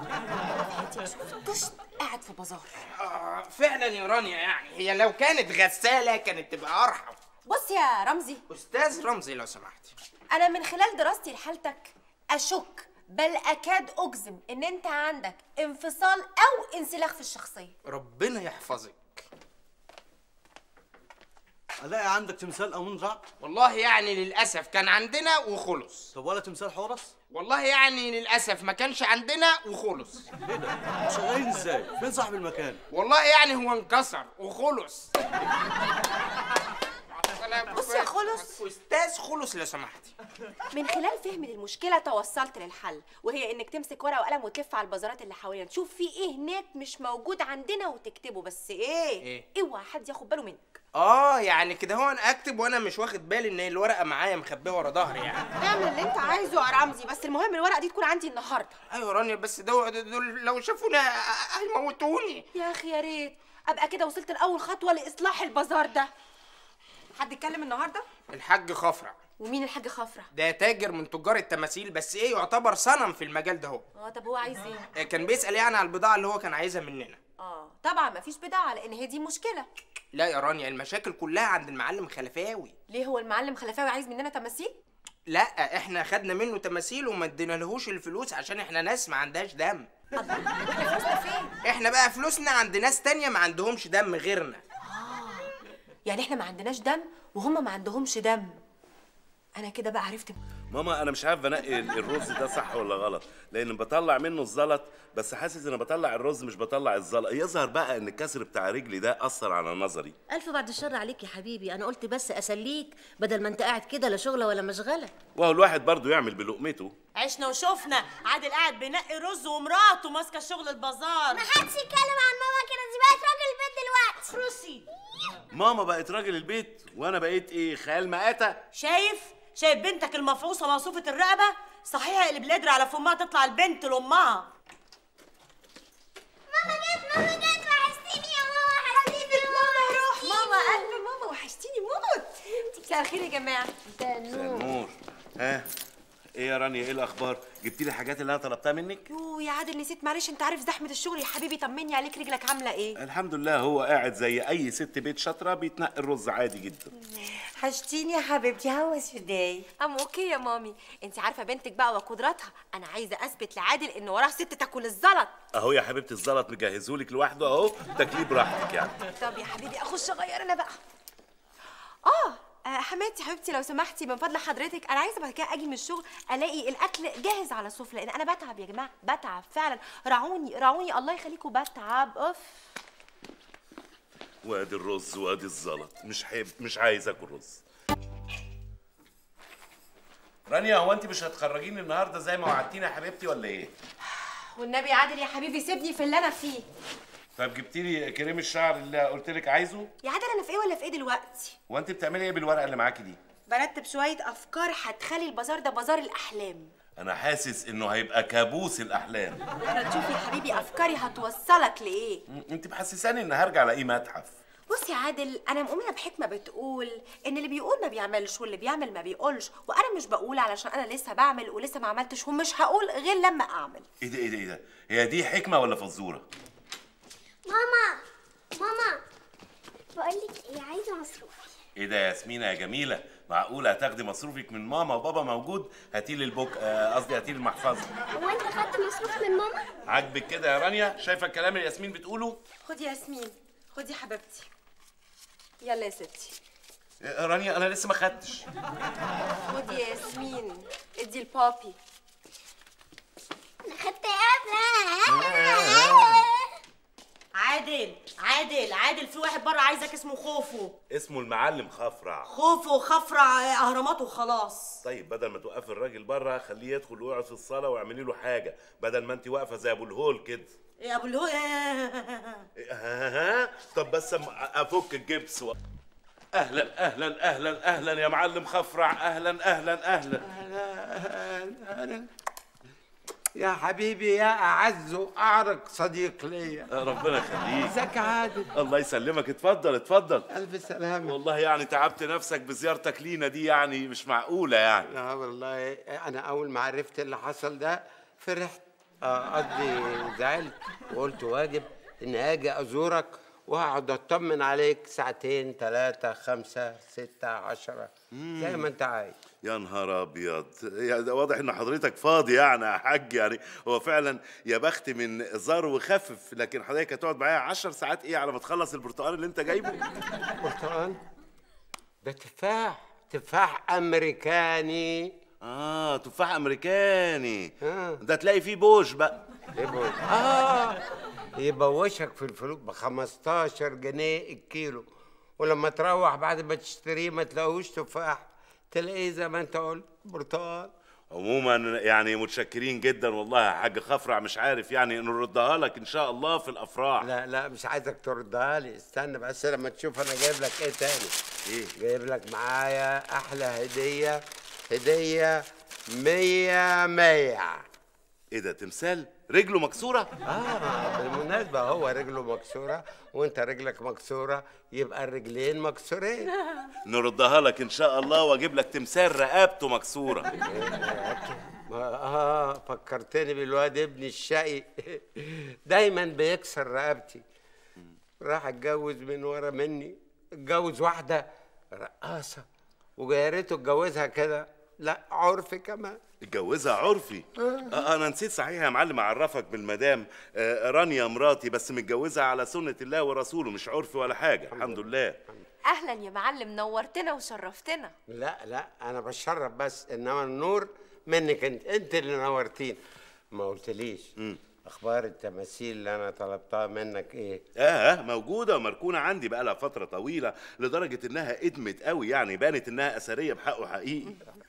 طشت قاعد في بازار
آه فعلا يا رانيا يعني هي لو كانت غساله كانت تبقى ارحم
بص يا رمزي
استاذ رمزي لو سمحت
انا من خلال دراستي لحالتك اشك بل اكاد اجزم ان انت عندك انفصال او انسلاخ في الشخصيه
ربنا يحفظك
الاقي عندك تمثال امون رع
والله يعني للاسف كان عندنا وخلص
طب ولا تمثال حورس
والله يعني للاسف ما كانش عندنا وخلص
ايه ده شغالين ازاي فين صاحب المكان
والله يعني هو انكسر وخلص
بص يا خلص
استاذ خلص لو سمحتي
من خلال فهمي للمشكله توصلت للحل وهي انك تمسك ورقه وقلم وتلف على البازارات اللي حوالينا تشوف في ايه هناك مش موجود عندنا وتكتبه بس ايه
إيه؟
اوعى حد ياخد باله منك
اه يعني كده هو انا اكتب وانا مش واخد بالي ان الورقه معايا مخبيه ورا ظهري يعني
اعمل اللي انت عايزه يا رمزي بس المهم الورقه دي تكون عندي النهارده
ايوه رانيا بس دول, دول لو شافونا هيموتوني
يا اخي يا ريت ابقى كده وصلت لاول خطوه لاصلاح البازار ده حد اتكلم النهارده
الحاج خفرع
ومين الحاج خفرع
ده تاجر من تجار التماثيل بس ايه يعتبر صنم في المجال ده هو
اه طب هو عايز ايه
كان بيسال يعني على البضاعه اللي هو كان عايزها مننا
اه طبعا مفيش بضاعه لان هي دي مشكله
لا يا رانيا المشاكل كلها عند المعلم خلفاوي
ليه هو المعلم خلفاوي عايز مننا تماثيل
لا احنا خدنا منه تماثيل وما ادينالهوش الفلوس عشان احنا ناس ما عندهاش دم احنا بقى فلوسنا عند ناس تانية ما عندهمش دم غيرنا
يعني احنا ما عندناش دم وهم ما عندهمش دم انا كده بقى عرفت
ماما انا مش عارف انقي الرز ده صح ولا غلط لان بطلع منه الزلط بس حاسس ان بطلع الرز مش بطلع الزلط يظهر بقى ان الكسر بتاع رجلي ده اثر على نظري
ألف بعد الشر عليك يا حبيبي أنا قلت بس أسليك بدل ما أنت قاعد كده لا شغلة ولا مشغلة
وهو الواحد برضه يعمل بلقمته
عشنا وشفنا عادل قاعد بينقي رز ومراته ماسكه شغل البازار
ما حدش يتكلم عن ماما كده دي بقت راجل البيت دلوقتي
فروسي
ماما بقت راجل البيت وانا بقيت ايه خيال مآتة
شايف شايف بنتك المفعوصه موصوفه الرقبه صحيح اللي بلادر على فمها تطلع البنت لامها
ماما جت ماما جت وحشتيني يا ماما وحشتيني يا ماما
روح ماما قلب ماما وحشتيني موت مساء الخير يا جماعه مساء
نور ها ايه يا رانيا ايه الاخبار جبتي لي الحاجات اللي انا طلبتها منك
يو يا عادل نسيت معلش انت عارف زحمه الشغل يا حبيبي طمني عليك رجلك عامله ايه
الحمد لله هو قاعد زي اي ست بيت شاطره بيتنقي الرز عادي جدا
حشتيني يا حبيبتي هوا سوداي ام اوكي يا مامي انت عارفه بنتك بقى وقدراتها انا عايزه اثبت لعادل ان وراه ست تاكل الزلط
اهو يا حبيبتي الزلط مجهزهولك لوحده اهو تاكليه براحتك يعني
طب يا حبيبي اخش اغير انا بقى اه آه حماتي حبيبتي لو سمحتي من فضل حضرتك انا عايزه بعد كده اجي من الشغل الاقي الاكل جاهز على السفره لان انا بتعب يا جماعه بتعب فعلا راعوني راعوني الله يخليكم بتعب اوف
وادي الرز وادي الزلط مش حب مش عايز اكل رز رانيا هو انت مش هتخرجيني النهارده زي ما وعدتيني يا حبيبتي ولا ايه؟
والنبي عادل يا حبيبي سيبني في اللي انا فيه
طب جبتي لي كريم الشعر اللي قلت لك عايزه
يا عادل انا في ايه ولا في ايه دلوقتي
وانت بتعملي ايه بالورقه اللي معاكي دي؟
برتب شويه افكار هتخلي البازار ده بازار الاحلام
انا حاسس انه هيبقى كابوس الاحلام
انا تشوف يا حبيبي افكاري هتوصلك لايه
م- انت محسساني ان هرجع الاقيه متحف
بص يا عادل انا مؤمنه بحكمه بتقول ان اللي بيقول ما بيعملش واللي بيعمل ما بيقولش وانا مش بقول علشان انا لسه بعمل ولسه ما عملتش ومش هقول غير لما اعمل
ايه ده ايه ده ايه ده؟ هي دي حكمه ولا فزوره؟
ماما ماما بقول لك ايه عايزه مصروفي
ايه ده يا ياسمينه يا جميله معقوله هتاخدي مصروفك من ماما وبابا موجود هاتي لي البوك آه، قصدي هاتي لي المحفظه
هو انت خدت مصروف من ماما
عاجبك كده يا رانيا شايفه الكلام اللي ياسمين بتقوله
خدي يا ياسمين خدي حبيبتي يلا يا ستي
آه، رانيا انا لسه ما خدتش
خدي يا ياسمين ادي البابي
انا خدت قبل
عادل عادل عادل في واحد بره عايزك اسمه خوفو
اسمه المعلم خفرع
خوفو خفرع اهرامات وخلاص
طيب بدل ما توقفي الراجل بره خليه يدخل ويقعد في الصاله واعملي له حاجه بدل ما انت واقفه زي ابو الهول كده
يا ابو الهو
ها ها طب بس أم- افك الجبس و... اهلا اهلا اهلا اهلا يا معلم خفرع اهلا اهلا اهلا
أهلا يا حبيبي يا أعز وأعرق صديق ليا
ربنا يخليك
ازيك يا عادل
الله يسلمك اتفضل اتفضل
ألف سلامة
والله يعني تعبت نفسك بزيارتك لينا دي يعني مش معقولة يعني
لا والله أنا أول ما عرفت اللي حصل ده فرحت آه، قصدي زعلت وقلت واجب إني أجي أزورك وأقعد أطمن عليك ساعتين ثلاثة خمسة ستة عشرة زي ما أنت عايز
يا نهار ابيض يا ده واضح ان حضرتك فاضي يعني يا حاج يعني هو فعلا يا بخت من زار وخفف لكن حضرتك هتقعد معايا 10 ساعات ايه على ما تخلص البرتقال اللي انت جايبه
برتقال ده تفاح تفاح أمريكاني
اه تفاح امريكاني ده تلاقي فيه بوش بقى
ايه بوش اه يبوشك في الفلوس ب 15 جنيه الكيلو ولما تروح بعد ما تشتريه ما تلاقوش تفاح تلاقيه زي ما انت قلت برتقال
عموما يعني متشكرين جدا والله يا حاج خفرع مش عارف يعني نردها لك ان شاء الله في الافراح
لا لا مش عايزك تردها لي استنى بس لما تشوف انا جايب لك ايه تاني
ايه
جايب لك معايا احلى هديه هديه مية مية
ايه ده تمثال رجله مكسوره
اه بالمناسبه هو رجله مكسوره وانت رجلك مكسوره يبقى الرجلين مكسورين
نردها لك ان شاء الله واجيب لك تمثال رقبته مكسوره
ما- اه فكرتني بالواد ابني الشقي دايما بيكسر رقبتي راح اتجوز من ورا مني اتجوز واحده رقاصه ويا ريته اتجوزها كده لا عرفي كمان
اتجوزها عرفي آه انا نسيت صحيح يا معلم اعرفك بالمدام آه رانيا مراتي بس متجوزها على سنه الله ورسوله مش عرفي ولا حاجه الحمد لله
اهلا يا معلم نورتنا وشرفتنا
لا لا انا بشرف بس انما النور منك انت انت اللي نورتين ما قلتليش اخبار التماثيل اللي انا طلبتها منك ايه
اه موجوده ومركونه عندي بقالها فتره طويله لدرجه انها ادمت قوي يعني بانت انها اثريه بحقه حقيقي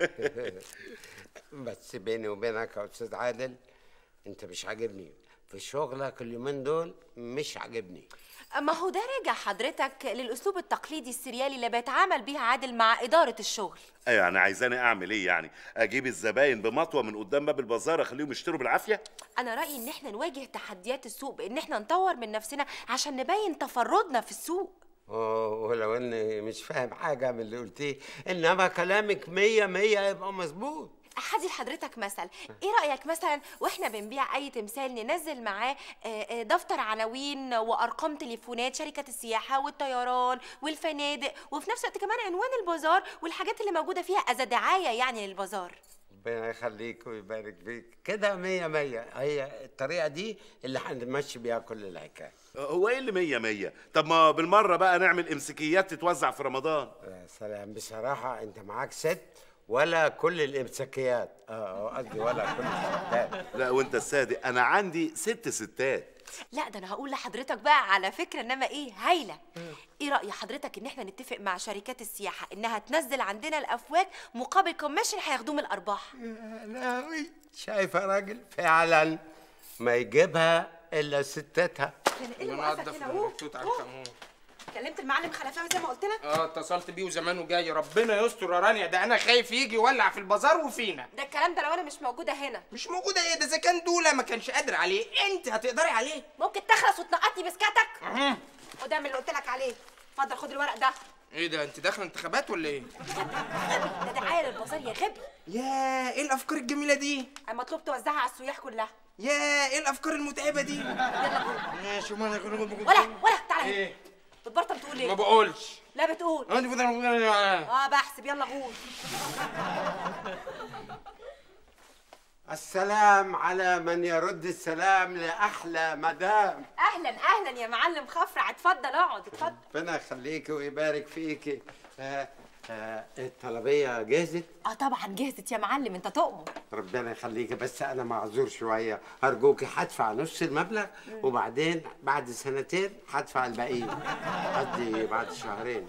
بس بيني وبينك يا استاذ عادل انت مش عاجبني في شغلك اليومين دول مش عاجبني
ما هو ده راجع حضرتك للاسلوب التقليدي السريالي اللي بيتعامل بيه عادل مع اداره الشغل
ايوه يعني عايزاني اعمل ايه يعني اجيب الزباين بمطوه من قدام باب البازار اخليهم يشتروا بالعافيه
انا رايي ان احنا نواجه تحديات السوق بان احنا نطور من نفسنا عشان نبين تفردنا في السوق
اه ولو اني مش فاهم حاجه من اللي قلتيه انما كلامك مية مية يبقى مظبوط
هدي لحضرتك مثل ايه رايك مثلا واحنا بنبيع اي تمثال ننزل معاه آه، آه، دفتر عناوين وارقام تليفونات شركه السياحه والطيران والفنادق وفي نفس الوقت كمان عنوان البازار والحاجات اللي موجوده فيها از دعايه يعني للبازار
ربنا يخليك ويبارك فيك كده مية مية هي الطريقة دي اللي هنمشي بيها كل الحكاية
هو ايه اللي مية مية طب ما بالمره بقى نعمل امسكيات تتوزع في رمضان
يا سلام بصراحة أنت معاك ست ولا كل الإمساكيات اه قصدي ولا كل الستات
لا وانت الصادق انا عندي ست ستات
لا ده انا هقول لحضرتك بقى على فكره انما ايه هايله ايه راي حضرتك ان احنا نتفق مع شركات السياحه انها تنزل عندنا الافواج مقابل كوميشن هياخدوه من الارباح
لا شايفة راجل فعلا ما يجيبها إلا ستاتها
انا ايه اللي موقفك
ونضف
هنا اهو
التوت على الكمون
كلمت المعلم خلفاوي زي ما قلت لك
اه اتصلت بيه وزمانه جاي ربنا يستر يا رانيا ده انا خايف يجي يولع في البازار وفينا
ده الكلام ده لو انا مش موجوده هنا
مش موجوده ايه ده اذا كان دوله ما كانش قادر عليه انت هتقدري عليه
ممكن تخلص وتنقطني بسكاتك وده من اللي قلت لك عليه اتفضل خد الورق ده
ايه ده انت داخله انتخابات ولا ايه
ده دعايه للبازار يا غبي
يا ايه الافكار الجميله دي
مطلوب توزعها على السياح كلها
يا ايه الافكار المتعبه دي
يلا قول
ماشي ما
ولا ولا تعالى هنا.
ايه
بتبطل تقول ايه
ما بقولش
لا بتقول
انت بتقول
اه بحسب يلا قول
السلام على من يرد السلام لأحلى مدام
اهلا اهلا يا معلم خفرع اتفضل اقعد اتفضل
ربنا يخليكي ويبارك فيكي آه آه الطلبية جهزت
اه طبعا جهزت يا معلم انت تؤمر
ربنا يخليكي بس أنا معذور شوية أرجوكي هدفع نص المبلغ وبعدين بعد سنتين هدفع الباقيين قصدي بعد شهرين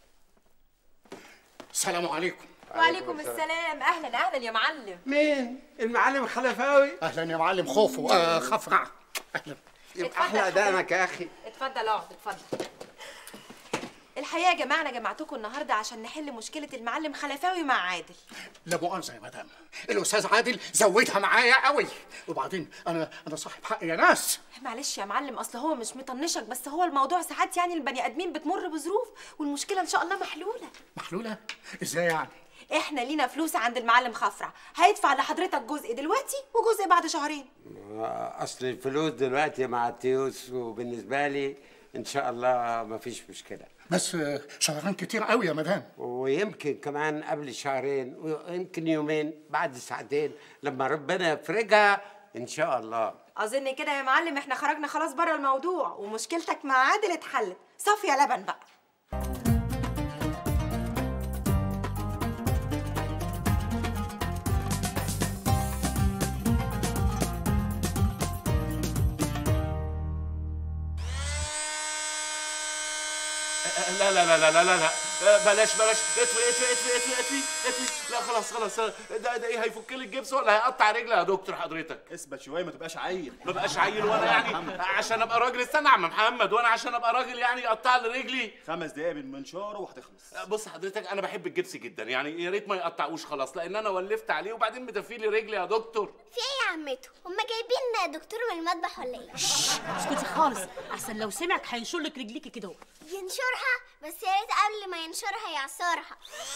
السلام عليكم
وعليكم السلام اهلا اهلا يا معلم
مين المعلم خلفاوي
اهلا يا معلم خوفو آه خفرع اهلا
يبقى أحلى أدانك يا أخي
اتفضل اقعد اتفضل الحقيقه يا جماعه انا جمعتكم النهارده عشان نحل مشكله المعلم خلفاوي مع عادل
لا مؤاخذه يا مدام الاستاذ عادل زودها معايا قوي وبعدين انا انا صاحب حق يا ناس
معلش يا معلم اصل هو مش مطنشك بس هو الموضوع ساعات يعني البني ادمين بتمر بظروف والمشكله ان شاء الله محلوله
محلوله ازاي يعني
احنا لينا فلوس عند المعلم خفرع هيدفع لحضرتك جزء دلوقتي وجزء بعد شهرين
أصل الفلوس دلوقتي مع التيوس وبالنسبة لي إن شاء الله ما فيش مشكلة
بس آه، شهرين كتير قوي يا مدام
ويمكن كمان قبل شهرين ويمكن يومين بعد ساعتين لما ربنا يفرجها إن شاء الله
اظن كده يا معلم احنا خرجنا خلاص بره الموضوع ومشكلتك مع عادل اتحلت صافيه لبن بقى
لا لا لا لا لا لا لا بلاش بلاش اطفي اطفي اطفي اطفي اطفي اطفي لا خلاص خلاص ده ده ايه هيفك لي الجبس ولا هيقطع رجلي يا دكتور حضرتك
اثبت شويه ما تبقاش عيل
ما بقاش عيل وانا يعني عشان ابقى راجل استنى يا عم محمد وانا عشان ابقى راجل يعني يقطع لي رجلي
خمس دقايق من منشاره وهتخلص
بص حضرتك انا بحب الجبس جدا يعني يا ريت ما يقطعوش خلاص لان انا ولفت عليه وبعدين مدفي لي رجلي يا دكتور
في ايه يا عمته هما جايبين دكتور من المطبخ ولا ايه
اسكتي خالص احسن لو سمعك هينشر لك رجليكي كده اهو.
ينشرها بس يا ريت قبل ما ينشرها يعصرها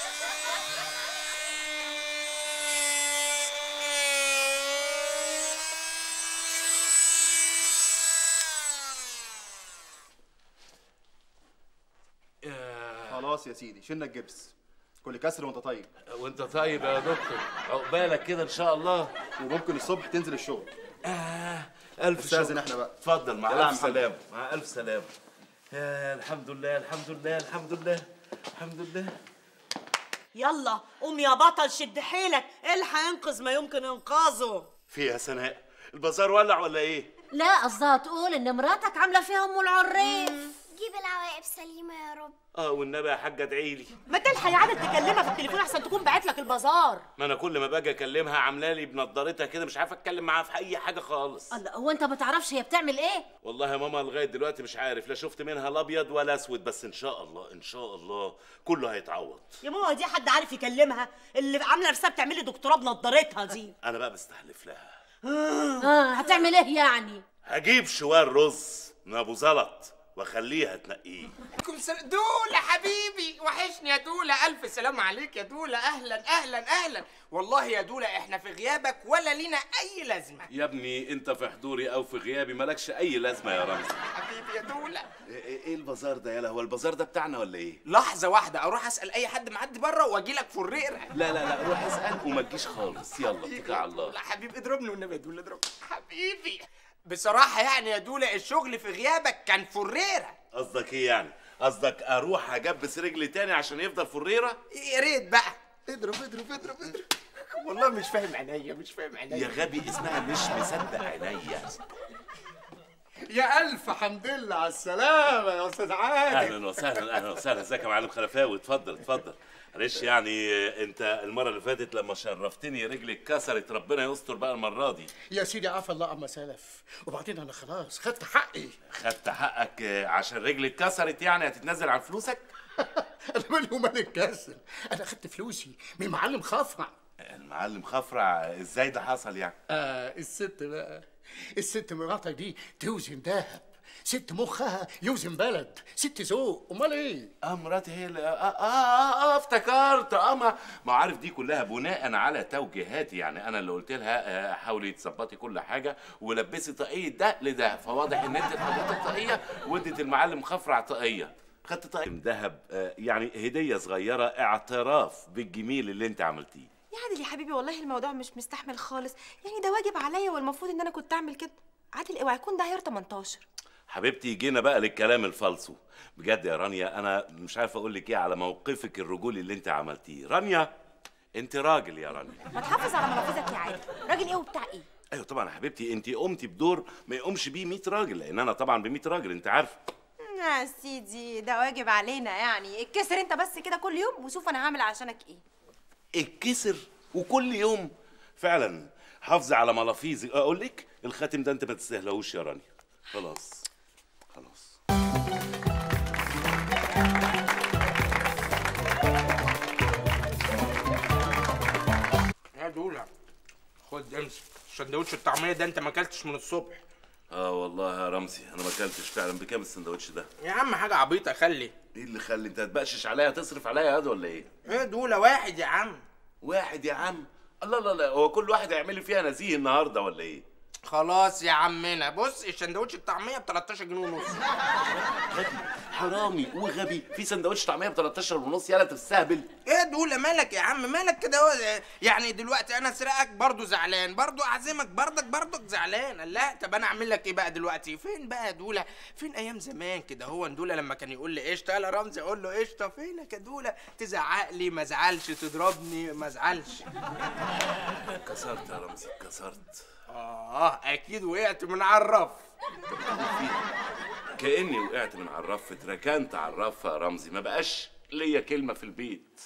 خلاص يا سيدي شلنا الجبس كل كسر وانت طيب
وانت طيب يا دكتور عقبالك كده ان شاء الله
وممكن الصبح تنزل الشغل
آه الف
استاذن
شكر.
احنا بقى
اتفضل مع
يلا يا
الف
محمد.
سلامه مع الف سلامه يا الحمد لله الحمد لله الحمد لله الحمد لله
يلا قوم يا بطل شد حيلك الحق انقذ ما يمكن انقاذه
في إيه يا سناء البازار ولع ولا ايه
لا قصدها تقول ان مراتك عامله فيها ام العريف
جيب العواقب سليمة يا رب
اه والنبي يا حاجه ادعي لي
ما تلحق يا عادل تكلمها في التليفون احسن تكون بعت لك البازار
ما انا كل ما باجي اكلمها عامله لي بنضارتها كده مش عارف اتكلم معاها في اي حاجه خالص
الله هو انت ما تعرفش هي بتعمل ايه
والله يا ماما لغايه دلوقتي مش عارف لا شفت منها الابيض ولا اسود بس ان شاء الله ان شاء الله كله هيتعوض
يا ماما دي حد عارف يكلمها اللي عامله نفسها بتعمل لي دكتوراه بنضارتها دي
انا بقى بستحلف لها
اه هتعمل ايه يعني
هجيب شوال رز من ابو زلط واخليها تنقيه
عليكم السلام دولة حبيبي وحشني يا دولة ألف سلام عليك يا دولة أهلا أهلا أهلا والله يا دولة إحنا في غيابك ولا لينا أي لازمة
يا ابني انت في حضوري او في غيابي مالكش اي لازمه يا رمزي
حبيبي يا دولة
ايه إيه البازار ده يالا هو البازار ده بتاعنا ولا ايه
لحظة واحدة أروح أسأل أي حد معدي بره وأجي لك في الرقرة
لا لا لا روح اسال وما تجيش خالص يلا اتكل على الله
لا حبيبي اضربني والنبي يا دولة اضربني حبيبي بصراحه يعني يا دوله الشغل في غيابك كان فريره
قصدك ايه يعني قصدك اروح اجبس رجلي تاني عشان يفضل فريره
يا ريت بقى اضرب اضرب اضرب اضرب والله مش فاهم عينيا مش فاهم عينيا
يا غبي اسمها مش مصدق عينيا
يا الف حمد لله على السلامه يا استاذ عادل
اهلا وسهلا اهلا وسهلا ازيك يا معلم خلفاوي اتفضل اتفضل معلش يعني آه، انت المره اللي فاتت لما شرفتني رجلي اتكسرت ربنا يستر بقى المره دي
يا سيدي عفى الله عما سلف وبعدين انا خلاص خدت حقي
خدت حقك آه، عشان رجلي اتكسرت يعني هتتنازل عن فلوسك
انا مالي ومال الكسل انا خدت فلوسي من معلم خفرع
المعلم خفرع ازاي ده حصل يعني
آه الست بقى الست مراتك دي توزن دهب ست مخها يوزن بلد ست ذوق امال ايه
اه مراتي هي اللي آه, آه, آه, اه افتكرت اه ما ما عارف دي كلها بناء على توجيهاتي يعني انا اللي قلت لها آه حاولي تظبطي كل حاجه ولبسي طاقيه ده لده فواضح ان انت حضرتك طاقيه وادت المعلم خفرع طاقيه خدت طاقيه ذهب آه يعني هديه صغيره اعتراف بالجميل اللي انت عملتيه
يا عادل يا حبيبي والله الموضوع مش مستحمل خالص يعني ده واجب عليا والمفروض ان انا كنت اعمل كده عادل اوعى يكون ده عيار 18
حبيبتي جينا بقى للكلام الفالصو بجد يا رانيا انا مش عارف اقول لك ايه على موقفك الرجولي اللي انت عملتيه رانيا انت راجل يا رانيا
ما تحافظ على منافذك يا عادل راجل ايه وبتاع ايه
ايوه طبعا يا حبيبتي انت قمتي بدور ما يقومش بيه 100 راجل لان انا طبعا ب 100 راجل انت عارفه
يا سيدي ده واجب علينا يعني اتكسر انت بس كده كل يوم وشوف انا هعمل عشانك ايه
اتكسر وكل يوم فعلا حافظي على ملافيزي اقول لك الخاتم ده انت ما تستاهلهوش يا رانيا خلاص خلاص
يا دوله خد امسك سندوتش الطعميه ده انت ما اكلتش من الصبح
اه والله يا رمزي انا ما اكلتش فعلا بكام السندوتش ده
يا عم حاجه عبيطه خلي
ايه اللي خلي انت هتبقشش عليا تصرف عليا يا ولا ايه
ايه دوله واحد يا عم
واحد يا عم الله لا لا هو كل واحد هيعمل لي فيها نزيه النهارده ولا ايه
خلاص يا عمنا بص السندوتش الطعميه ب 13 جنيه ونص
غبي حرامي وغبي في سندوتش طعميه ب 13 ونص يالا تستهبل
ايه دوله مالك يا عم مالك كده هو يعني دلوقتي انا اسرقك برضو زعلان برضو اعزمك برضك برضك زعلان لا طب انا اعمل لك ايه بقى دلوقتي فين بقى يا دوله فين ايام زمان كده هو دوله لما كان يقول لي قشطه يلا رمزي اقول له قشطه فينك يا دوله تزعق لي ما ازعلش تضربني ما ازعلش
كسرت يا رمزي كسرت
اه اكيد وقعت من على الرف
كاني وقعت من على الرف اتركنت على الرف يا رمزي ما بقاش ليا كلمه في البيت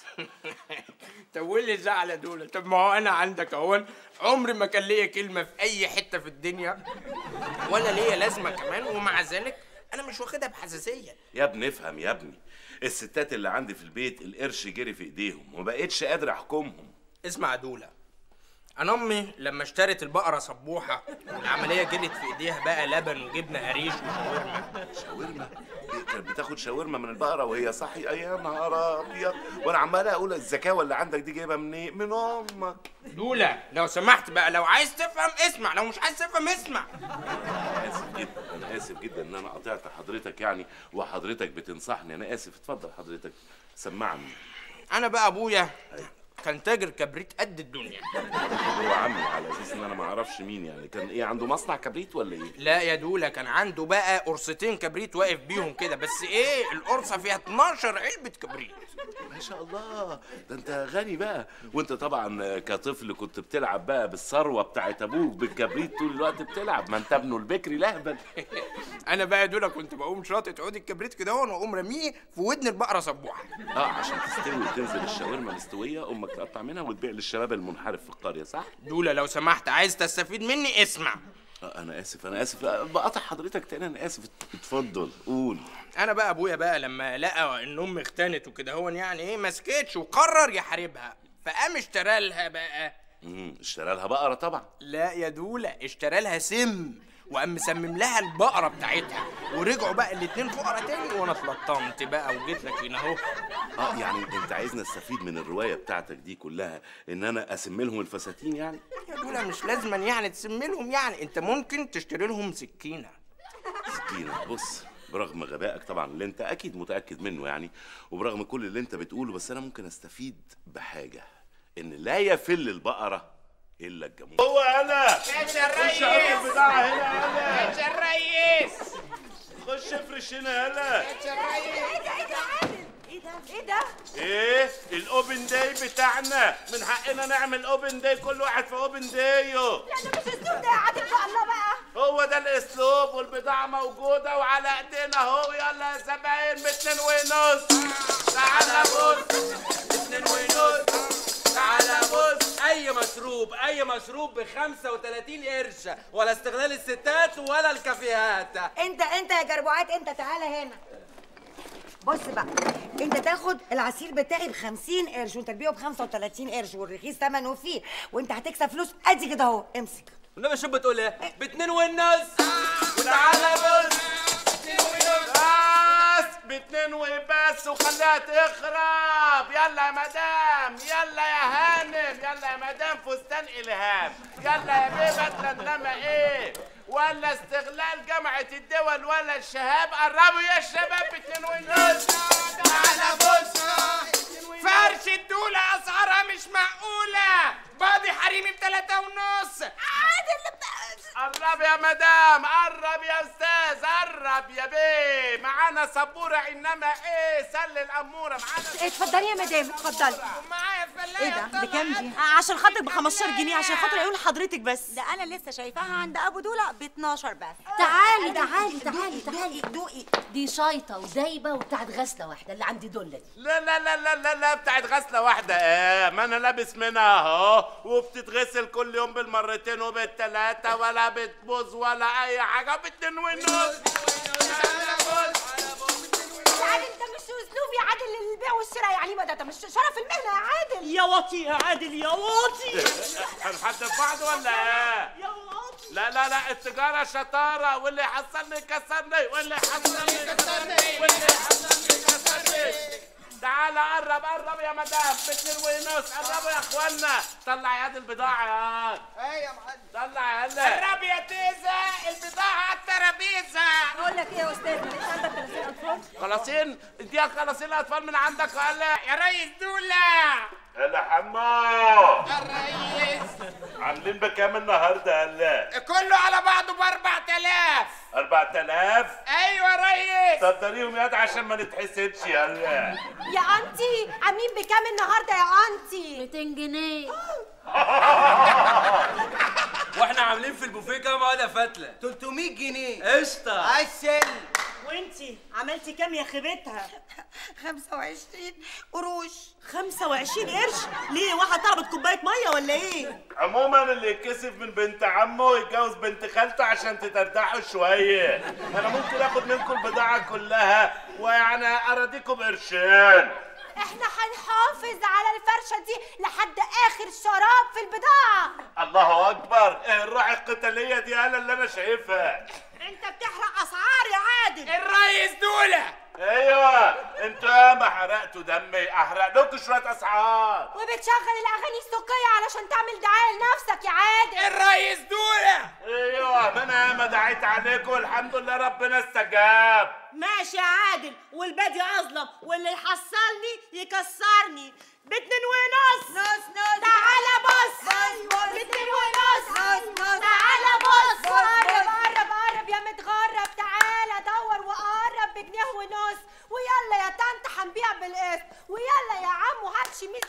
طب واللي زعل يا دوله طب ما هو انا عندك اهون عمري ما كان ليا كلمه في اي حته في الدنيا ولا ليا لازمه كمان ومع ذلك انا مش واخدها بحساسيه
يا ابني افهم يا ابني الستات اللي عندي في البيت القرش جري في ايديهم وما بقتش قادر احكمهم
اسمع يا دوله انا امي لما اشترت البقره صبوحه العمليه جرت في ايديها بقى لبن وجبنه قريش وشاورما
شاورما كانت بتاخد شاورما من البقره وهي صحي يا نهار ابيض وانا عمال اقول الزكاوه اللي عندك دي جايبها منين من امك
دوله لو سمحت بقى لو عايز تفهم اسمع لو مش عايز تفهم اسمع
انا اسف جدا انا اسف جدا ان انا قطعت حضرتك يعني وحضرتك بتنصحني انا اسف اتفضل حضرتك سمعني
انا بقى ابويا كان تاجر كبريت قد الدنيا
هو عمي على اساس ان انا ما اعرفش مين يعني كان ايه عنده مصنع كبريت ولا ايه
لا يا دوله كان عنده بقى قرصتين كبريت واقف بيهم كده بس ايه القرصه فيها 12 علبه كبريت
ما شاء الله ده انت غني بقى وانت طبعا كطفل كنت بتلعب بقى بالثروه بتاعت ابوك بالكبريت طول الوقت بتلعب ما انت ابنه البكري لهبل
انا بقى يا دوله كنت بقوم شاطط عود الكبريت كده هون واقوم راميه في ودن البقره صبوحه
اه عشان تستوي وتنزل الشاورما مستويه امك تقطع منها وتبيع للشباب المنحرف في القريه صح
دوله لو سمحت عايز تستفيد مني اسمع
آه انا اسف انا اسف آه، بقطع حضرتك تاني انا اسف اتفضل قول
انا بقى ابويا بقى لما لقى ان امي اختنت وكده هون يعني ايه ما سكتش وقرر يحاربها فقام اشترى لها بقى
امم اشترى لها بقره طبعا
لا يا دوله اشترى لها سم وقام مسمم لها البقره بتاعتها ورجعوا بقى الاتنين فقراء تاني وانا اتلطمت بقى وجيت لك هنا اهو
اه يعني انت عايزني استفيد من الروايه بتاعتك دي كلها ان انا اسم لهم الفساتين يعني
يا دوله مش لازما يعني تسم لهم يعني انت ممكن تشتري لهم سكينه
سكينه بص برغم غبائك طبعا اللي انت اكيد متاكد منه يعني وبرغم كل اللي انت بتقوله بس انا ممكن استفيد بحاجه ان لا يفل البقره الا الجاموس هو انا
ايش يا
خش
الريس
هات البضاعه هنا
ايش يا الريس
خش افرش هنا يلا
ايش يا الريس
ايه ده ايه ده
ايه الاوبن داي بتاعنا من حقنا نعمل اوبن داي كل واحد في اوبن دايه
يعني مش اسلوب ده يا عادل بقى الله بقى
هو ده الاسلوب والبضاعه موجوده وعلى ايدينا اهو يلا يا زباين باتنين ونص تعالى بص اتنين ونص تعالى بص
اي مشروب اي مشروب ب 35 قرش ولا استغلال الستات ولا الكافيهات
انت انت يا جربوعات انت تعالى هنا بص بقى انت تاخد العصير بتاعي ب 50 قرش وانت تبيعه ب 35 قرش والرخيص ثمنه فيه وانت هتكسب فلوس ادي كده اهو امسك
والنبي شو بتقول ايه باتنين ونص
وتعالى بص بس باتنين وبس وخليها تخرب يلا يا مدام يلا يا هانم يلا يا مدام فستان الهام يلا يا بيبة انما ايه ولا استغلال جامعة الدول ولا الشهاب قربوا يا شباب باتنين ونص تعالى بص
فرش الدولة أسعارها مش معقولة باضي حريمي بتلاتة ونص عادل
قرب يا مدام قرب يا استاذ قرب يا بيه معانا سبوره انما ايه سل الاموره معانا
اتفضلي يا مدام اتفضلي
معايا
ايه ده بكام دي عشان خاطر ب 15 جنيه عشان خاطر عيون حضرتك بس
ده انا لسه شايفاها عند ابو دوله ب 12 بس
تعالي تعالي تعالي تعالي
دوقي
دي شايطه ودايبه وبتاعت غسله واحده اللي عندي دول دي
لا لا لا لا لا لا بتاعت غسله واحده ايه ما انا لابس منها اهو وبتتغسل كل يوم بالمرتين وبالتلاته ولا بتبوظ ولا اي حاجه باتنين ونص
عادل ده مش اسلوب يا عادل البيع والشراء يعني ما ده ده مش شرف المهنه يا عادل يا واطي يا عادل يا واطي
هنحدد بعض ولا ايه؟ لا لا لا التجارة شطارة واللي يحصلني يكسرني واللي يحصلني يكسرني واللي يحصلني يكسرني تعالى قرب قرب يا مدام باتنين ونص قربوا يا اخوانا طلع يا دي البضاعة يا
ايه يا معلم
طلع يلا
قرب يا تيزة البضاعة على الترابيزة
بقول لك ايه يا استاذ انت عندك 30 اطفال
خلاصين اديها خلاصين الاطفال من عندك ولا
يا ريس دولة
هلا حمو
الريس
عاملين بكام النهارده هلا
كله على بعضه ب 4000
4000
ايوه يا ريس
صدريهم يد عشان ما نتحسدش يلا
يا انتي عاملين بكام النهارده يا انتي
200 جنيه
واحنا عاملين في البوفيه كام عقده فتله
300 جنيه
قشطه
عسل
وانتي عملتي كام يا خيبتها
25 قروش
25 قرش ليه واحد طلبت كوبايه ميه ولا ايه
عموما اللي يتكسف من بنت عمه يتجوز بنت خالته عشان تتردحوا شويه انا ممكن اخد منكم البضاعه كلها ويعني اراضيكم قرشين
احنا هنحافظ على الفرشه دي لحد اخر شراب في البضاعه
الله اكبر ايه الروح القتاليه دي انا اللي انا شايفها
انت بتحرق اسعار يا عادل
الريس دولة
ايوه انتوا ياما حرقتوا دمي احرق لكم شويه اسعار
وبتشغل الاغاني السوقيه علشان تعمل دعايه لنفسك يا عادل
الريس دولة
ايوه ما انا ياما دعيت عليكم والحمد لله ربنا استجاب
ماشي يا عادل والبادي اظلم واللي يحصلني يكسرني باتنين ونص نص نص تعالى بص باتنين ونص نص نص تعالى بص قرب قرب قرب يا متغرب تعالى دور وقرب بجنيه ونص ويلا يا طنط هنبيع بالقسط ويلا يا عم وهات شميز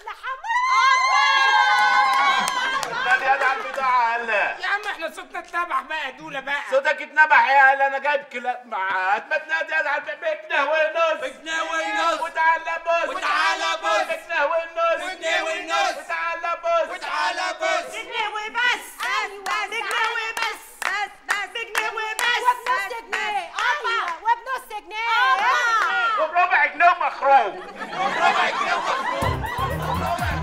لحمام
ده يد على البضاعه هلا
يا عم احنا صوتنا اتنبح بقى يا دولة بقى
صوتك اتنبح يا هلا انا جايب كلاب معاك ما تنادي يد على بجنيه ونص
بجنيه ونص
وتعالى بص
وتعالى بص.
بجنيه ونص
وجنيه ونص.
وتعالى بص
وتعالى بص.
بجنيه وبس ايوه بجنيه وبس بس بس بجنيه وبس وبنص جنيه ايوه وبنص جنيه
وبربع جنيه ومخروم
ربع جنيه ومخروم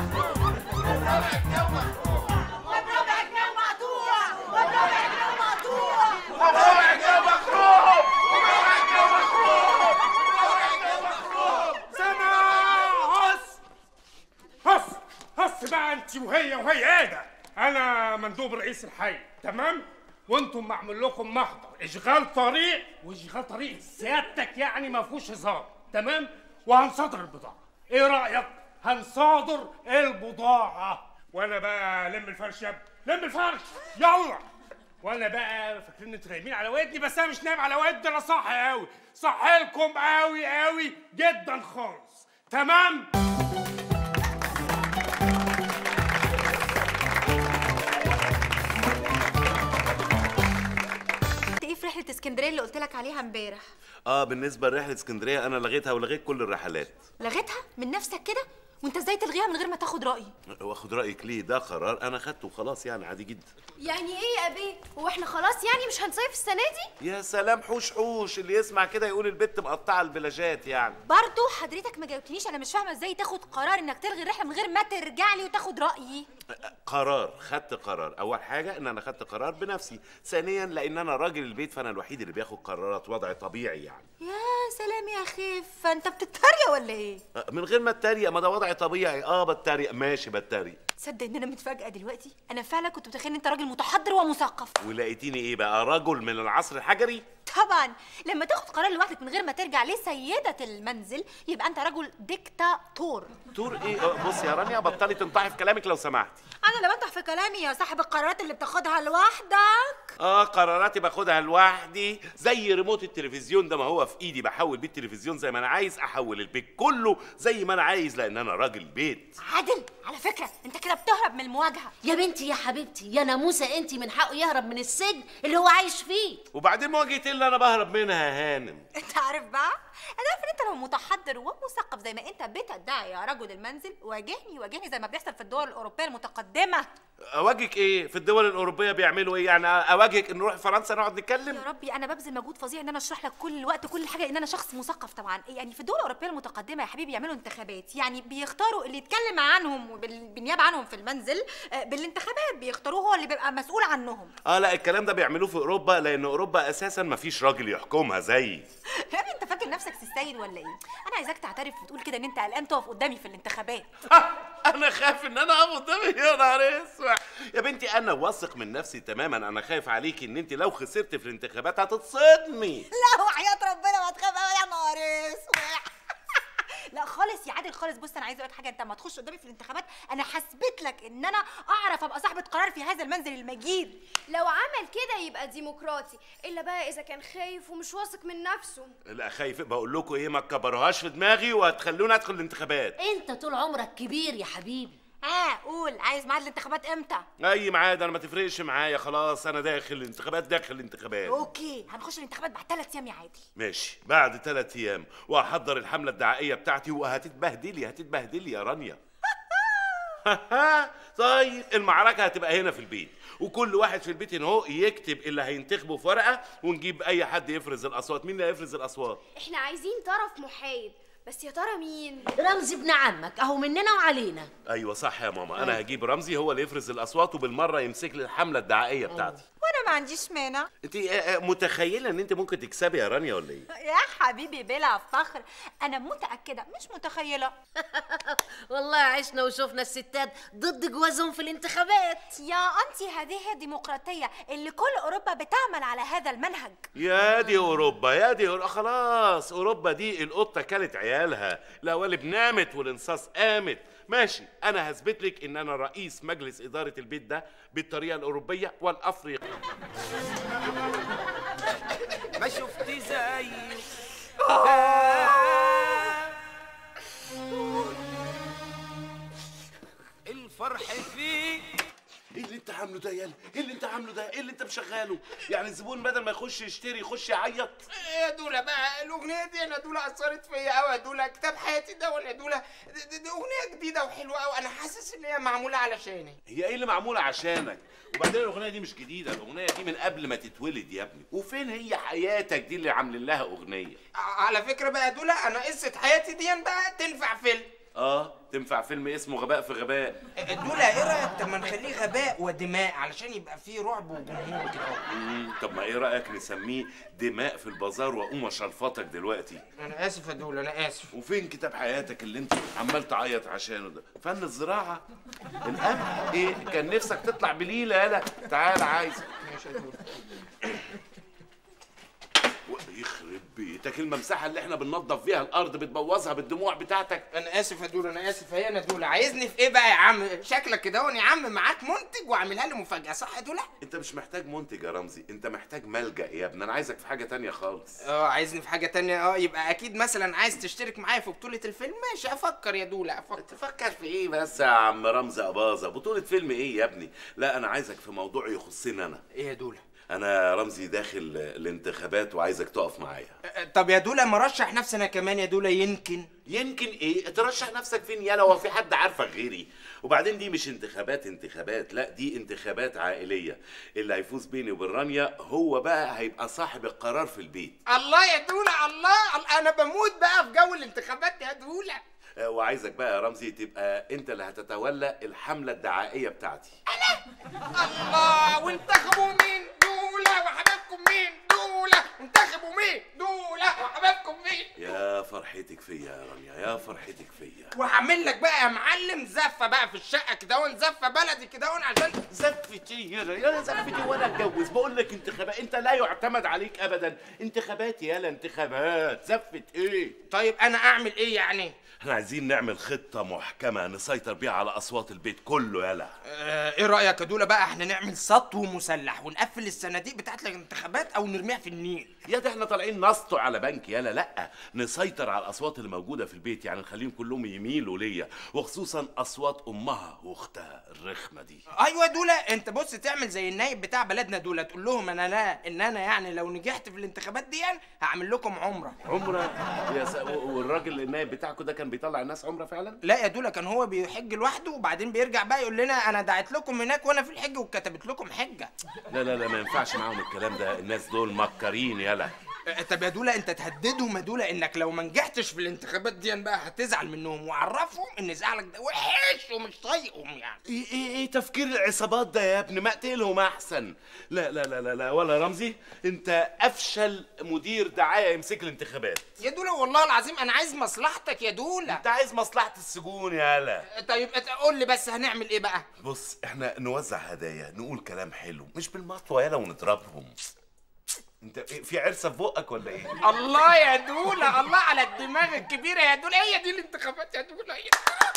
وبربع جنيه ومقطوع وبربع جنيه ومقطوع
وبربع جنيه ومخروم
سما هص هص هص بقى انت وهي وهي ايه ده انا مندوب رئيس الحي تمام وانتم معمول لكم محضر اشغال طريق واشغال طريق سيادتك يعني ما فيهوش هزار تمام وهنصادر البضاعه ايه رايك هنصادر البضاعه وانا بقى لم الفرش يا ابني لم الفرش يلا وانا بقى فاكرين انتوا نايمين على ودني بس انا مش نايم على ودني انا صاحي قوي صاحي لكم قوي قوي جدا خالص تمام
انت ايه في رحله اسكندريه اللي قلت لك عليها امبارح
اه بالنسبه لرحله اسكندريه انا لغيتها ولغيت كل الرحلات
لغيتها من نفسك كده وانت ازاي تلغيها من غير ما تاخد رايي
واخد رايك ليه ده قرار انا خدته وخلاص يعني عادي جدا
يعني ايه يا ابي هو احنا خلاص يعني مش هنصيف السنه دي
يا سلام حوش حوش اللي يسمع كده يقول البت مقطعه البلاجات يعني
برضو حضرتك ما جاوبتنيش انا مش فاهمه ازاي تاخد قرار انك تلغي الرحله من غير ما ترجع لي وتاخد رايي
قرار خدت قرار اول حاجه ان انا خدت قرار بنفسي ثانيا لان انا راجل البيت فانا الوحيد اللي بياخد قرارات وضع طبيعي يعني
يا سلام يا خيف انت بتتريق ولا ايه
من غير ما اتريق ما ده وضع طبيعي اه بتريق ماشي بتريق
تصدق ان انا متفاجئه دلوقتي انا فعلا كنت متخيل ان انت راجل متحضر ومثقف
ولقيتيني ايه بقى رجل من العصر الحجري
طبعا لما تاخد قرار لوحدك من غير ما ترجع لسيده المنزل يبقى انت رجل ديكتاتور
تور ايه آه، بص يا رانيا بطلي تنطحي في كلامك لو سمحتي
انا اللي بنطح في كلامي يا صاحب القرارات اللي بتاخدها لوحدك
اه قراراتي باخدها لوحدي زي ريموت التلفزيون ده ما هو في ايدي بحول بيه التلفزيون زي ما انا عايز احول البيت كله زي ما انا عايز لان انا راجل بيت
عادل على فكره انت كده بتهرب من المواجهه
يا بنتي يا حبيبتي يا ناموسه انت من حقه يهرب من السجن اللي هو عايش فيه
وبعدين مواجهه اللي انا بهرب منها يا هانم
انت عارف بقى انا عارف ان انت لو متحضر ومثقف زي ما انت بتدعي يا رجل المنزل واجهني واجهني زي ما بيحصل في الدول الاوروبيه المتقدمه
اواجهك ايه في الدول الاوروبيه بيعملوا ايه يعني اواجهك ان نروح فرنسا نقعد نتكلم
يا ربي انا ببذل مجهود فظيع ان انا اشرح لك كل الوقت كل حاجه ان انا شخص مثقف طبعا يعني في الدول الاوروبيه المتقدمه يا حبيبي يعملوا انتخابات يعني بيختاروا اللي يتكلم عنهم وبال- بالنيابه عنهم في المنزل آه، بالانتخابات بيختاروه هو اللي بيبقى مسؤول عنهم
اه لا الكلام ده بيعملوه في اوروبا لان اوروبا اساسا ما فيش راجل يحكمها زي
يا ابني انت فاكر نفسك السيد ولا ايه انا عايزاك تعترف وتقول كده ان انت قلقان تقف قدامي في الانتخابات
انا خايف ان انا اقف قدامي يا نهار اسود يا بنتي انا واثق من نفسي تماما انا خايف عليكي ان انت لو خسرت في الانتخابات هتتصدمي
لا وحياة ربنا ما تخاف قوي يا نهار اسود لا خالص يا عادل خالص بص انا عايزه اقول لك حاجه انت ما تخش قدامي في الانتخابات انا هثبت لك ان انا اعرف ابقى صاحبه قرار في هذا المنزل المجيد
لو عمل كده يبقى ديمقراطي الا بقى اذا كان خايف ومش واثق من نفسه
لا خايف بقول لكم ايه ما تكبروهاش في دماغي وهتخلوني ادخل الانتخابات
انت طول عمرك كبير يا حبيبي
اه قول عايز ميعاد الانتخابات امتى
اي ميعاد انا ما تفرقش معايا خلاص انا داخل الانتخابات داخل الانتخابات
اوكي هنخش الانتخابات بعد ثلاث ايام يا عادل
ماشي بعد ثلاث ايام وهحضر الحمله الدعائيه بتاعتي وهتتبهدلي هتتبهدلي يا رانيا طيب المعركه هتبقى هنا في البيت وكل واحد في البيت هنا هو يكتب اللي هينتخبه في ورقه ونجيب اي حد يفرز الاصوات مين اللي هيفرز الاصوات
احنا عايزين طرف محايد بس يا ترى مين
رمزي ابن عمك اهو مننا وعلينا
ايوه صح يا ماما انا هجيب رمزي هو اللي يفرز الاصوات وبالمره يمسك لي الحمله الدعائيه بتاعتي
وانا ما عنديش مانع
انت آه، آه، متخيله ان انت ممكن تكسبي يا رانيا ولا ايه
يا حبيبي بلا فخر انا متاكده مش متخيله
والله عشنا وشفنا الستات ضد جوازهم في الانتخابات
يا انتي هذه هي الديمقراطيه اللي كل اوروبا بتعمل على هذا المنهج
يا دي اوروبا يا دي أوروبا. خلاص اوروبا دي القطه كلت عيالها القوالب نامت والانصاص قامت ماشي انا هثبت لك ان انا رئيس مجلس اداره البيت ده بالطريقه الاوروبيه والافريقيه
ما شفت زيه الفرح فيه
ايه اللي انت عامله ده يالا ايه اللي انت عامله ده ايه اللي انت مشغله يعني الزبون بدل ما يخش يشتري يخش يعيط
يا دولا بقى الاغنيه دي انا دولا اثرت فيا قوي يا دولا كتاب حياتي ده وانا دولا دي, دي, دي اغنيه جديده وحلوه قوي انا حاسس ان هي معموله علشاني
هي ايه اللي معموله عشانك وبعدين الاغنيه دي مش جديده الاغنيه دي من قبل ما تتولد يا ابني وفين هي حياتك دي اللي عاملين لها اغنيه
ع- على فكره بقى يا دولا انا قصه حياتي دي بقى تنفع فيلم
اه تنفع فيلم اسمه غباء في غباء
دولا ايه رايك طب ما نخليه غباء ودماء علشان يبقى فيه رعب وجمهور كده
مم، طب ما ايه رايك نسميه دماء في البازار واقوم اشلفطك دلوقتي
انا اسف يا دولا انا اسف
وفين كتاب حياتك اللي انت عمال تعيط عشانه ده فن الزراعه القمح ايه كان نفسك تطلع بليله يالا تعال عايز
ماشي يا دولا
يخرب بيتك الممسحه اللي احنا بننظف فيها الارض بتبوظها بالدموع بتاعتك
انا اسف يا دول انا اسف هي ندوله عايزني في ايه بقى يا عم شكلك كده اهو يا عم معاك منتج وعاملها لي مفاجاه صح يا دوله
انت مش محتاج منتج يا رمزي انت محتاج ملجأ يا ابني انا عايزك في حاجه تانية خالص
اه عايزني في حاجه تانية اه يبقى اكيد مثلا عايز تشترك معايا في بطوله الفيلم ماشي افكر يا دوله افكر
تفكر في ايه بس يا عم رمزي اباظه بطوله فيلم ايه يا ابني لا انا عايزك في موضوع يخصني انا
ايه يا دوله
انا رمزي داخل الانتخابات وعايزك تقف معايا
آه، طب يا دوله مرشح نفسي انا كمان يا دوله يمكن
يمكن ايه ترشح نفسك فين يالا هو في حد عارفك غيري وبعدين دي مش انتخابات انتخابات لا دي انتخابات عائليه اللي هيفوز بيني وبين رانيا هو بقى هيبقى صاحب القرار في البيت
الله يا دوله الله الله، انا بموت بقى في جو الانتخابات يا دوله
آه، وعايزك بقى يا رمزي تبقى انت اللي هتتولى الحمله الدعائيه بتاعتي
الله وانتخبوا مين دوله وحبايبكم مين دوله وانتخبوا مين دوله وحبايبكم مين
يا فرحتك فيا يا رانيا يا فرحتك فيا
وهعمل لك بقى يا معلم زفه بقى في الشقه كده اهو زفه بلدي كده اهو عشان
زفتي يالا يالا زفتي وانا اتجوز بقول لك انتخابات انت لا يعتمد عليك ابدا انتخابات يالا انتخابات زفت ايه
طيب انا اعمل ايه يعني
احنا عايزين نعمل خطه محكمه نسيطر بيها على اصوات البيت كله يالا
آه ايه رايك يا دوله بقى احنا نعمل سطو مسلح ونقفل الصناديق بتاعت الانتخابات او نرميها في النيل
يا ده احنا طالعين نسطو على بنك يالا لا نسيطر على الاصوات اللي موجوده في البيت يعني نخليهم كلهم يميلوا ليا وخصوصا اصوات امها واختها الرخمه دي
ايوه يا دوله انت بص تعمل زي النايب بتاع بلدنا دوله تقول لهم انا لا ان انا يعني لو نجحت في الانتخابات دي هعمل لكم عمره
عمره يا س... والراجل النائب بتاعكم ده كان بيطلع الناس عمره فعلا
لا يا دوله كان هو بيحج لوحده وبعدين بيرجع بقى يقول لنا انا دعيت لكم هناك وانا في الحج وكتبت لكم حجه
لا لا لا ما ينفعش معاهم الكلام ده الناس دول مكرين يالا
آه، طب يا دوله انت تهددهم يا دوله انك لو ما نجحتش في الانتخابات دي بقى هتزعل منهم وعرفهم ان زعلك ده وحش ومش طايقهم يعني
ايه ايه ايه تفكير العصابات ده يا ابني ما اقتلهم احسن لا لا لا لا, لا ولا رمزي انت افشل مدير دعايه يمسك الانتخابات
يا دوله والله العظيم انا عايز مصلحتك يا دوله
انت عايز مصلحه السجون يالا
طيب أت- قول لي بس هنعمل ايه بقى
بص احنا نوزع هدايا نقول كلام حلو مش بالمطوه يالا ونضربهم انت إيه، في عرسه في بقك ولا ايه
الله يا دوله الله على الدماغ الكبيره يا دوله هي دي الانتخابات يا دوله هي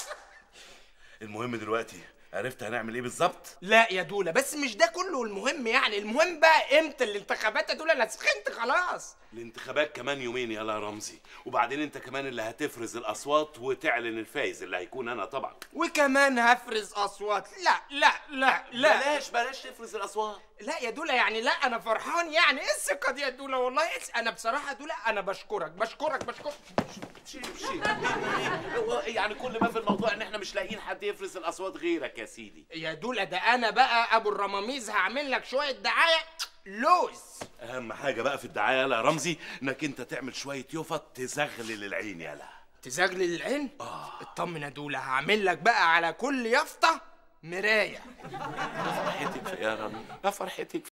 المهم دلوقتي عرفت هنعمل ايه بالظبط
لا يا دوله بس مش ده كله المهم يعني المهم بقى امتى الانتخابات يا دوله انا سخنت خلاص
الانتخابات كمان يومين يلا يا رمزي وبعدين انت كمان اللي هتفرز الاصوات وتعلن الفايز اللي هيكون انا طبعا
وكمان هفرز اصوات لا لا لا لا
بلاش بلاش تفرز الاصوات
لا يا دوله يعني لا انا فرحان يعني ايه الثقه دي يا دوله والله إيه- انا بصراحه يا دوله انا بشكرك بشكرك بشكرك
شيء شيء هو يعني كل ما في الموضوع ان احنا مش لاقيين حد يفرز الاصوات غيرك يا سيدي
يا دوله ده انا بقى ابو الرماميز هعمل لك شويه دعايه لوز
اهم حاجه بقى في الدعايه يلا يا رمزي انك انت تعمل شويه يفط تزغلل العين يلا
تزغلل العين اه اطمن يا دوله هعمل لك بقى على كل يافطه مرايه
يا فرحتك في يا رمزي يا فرحتك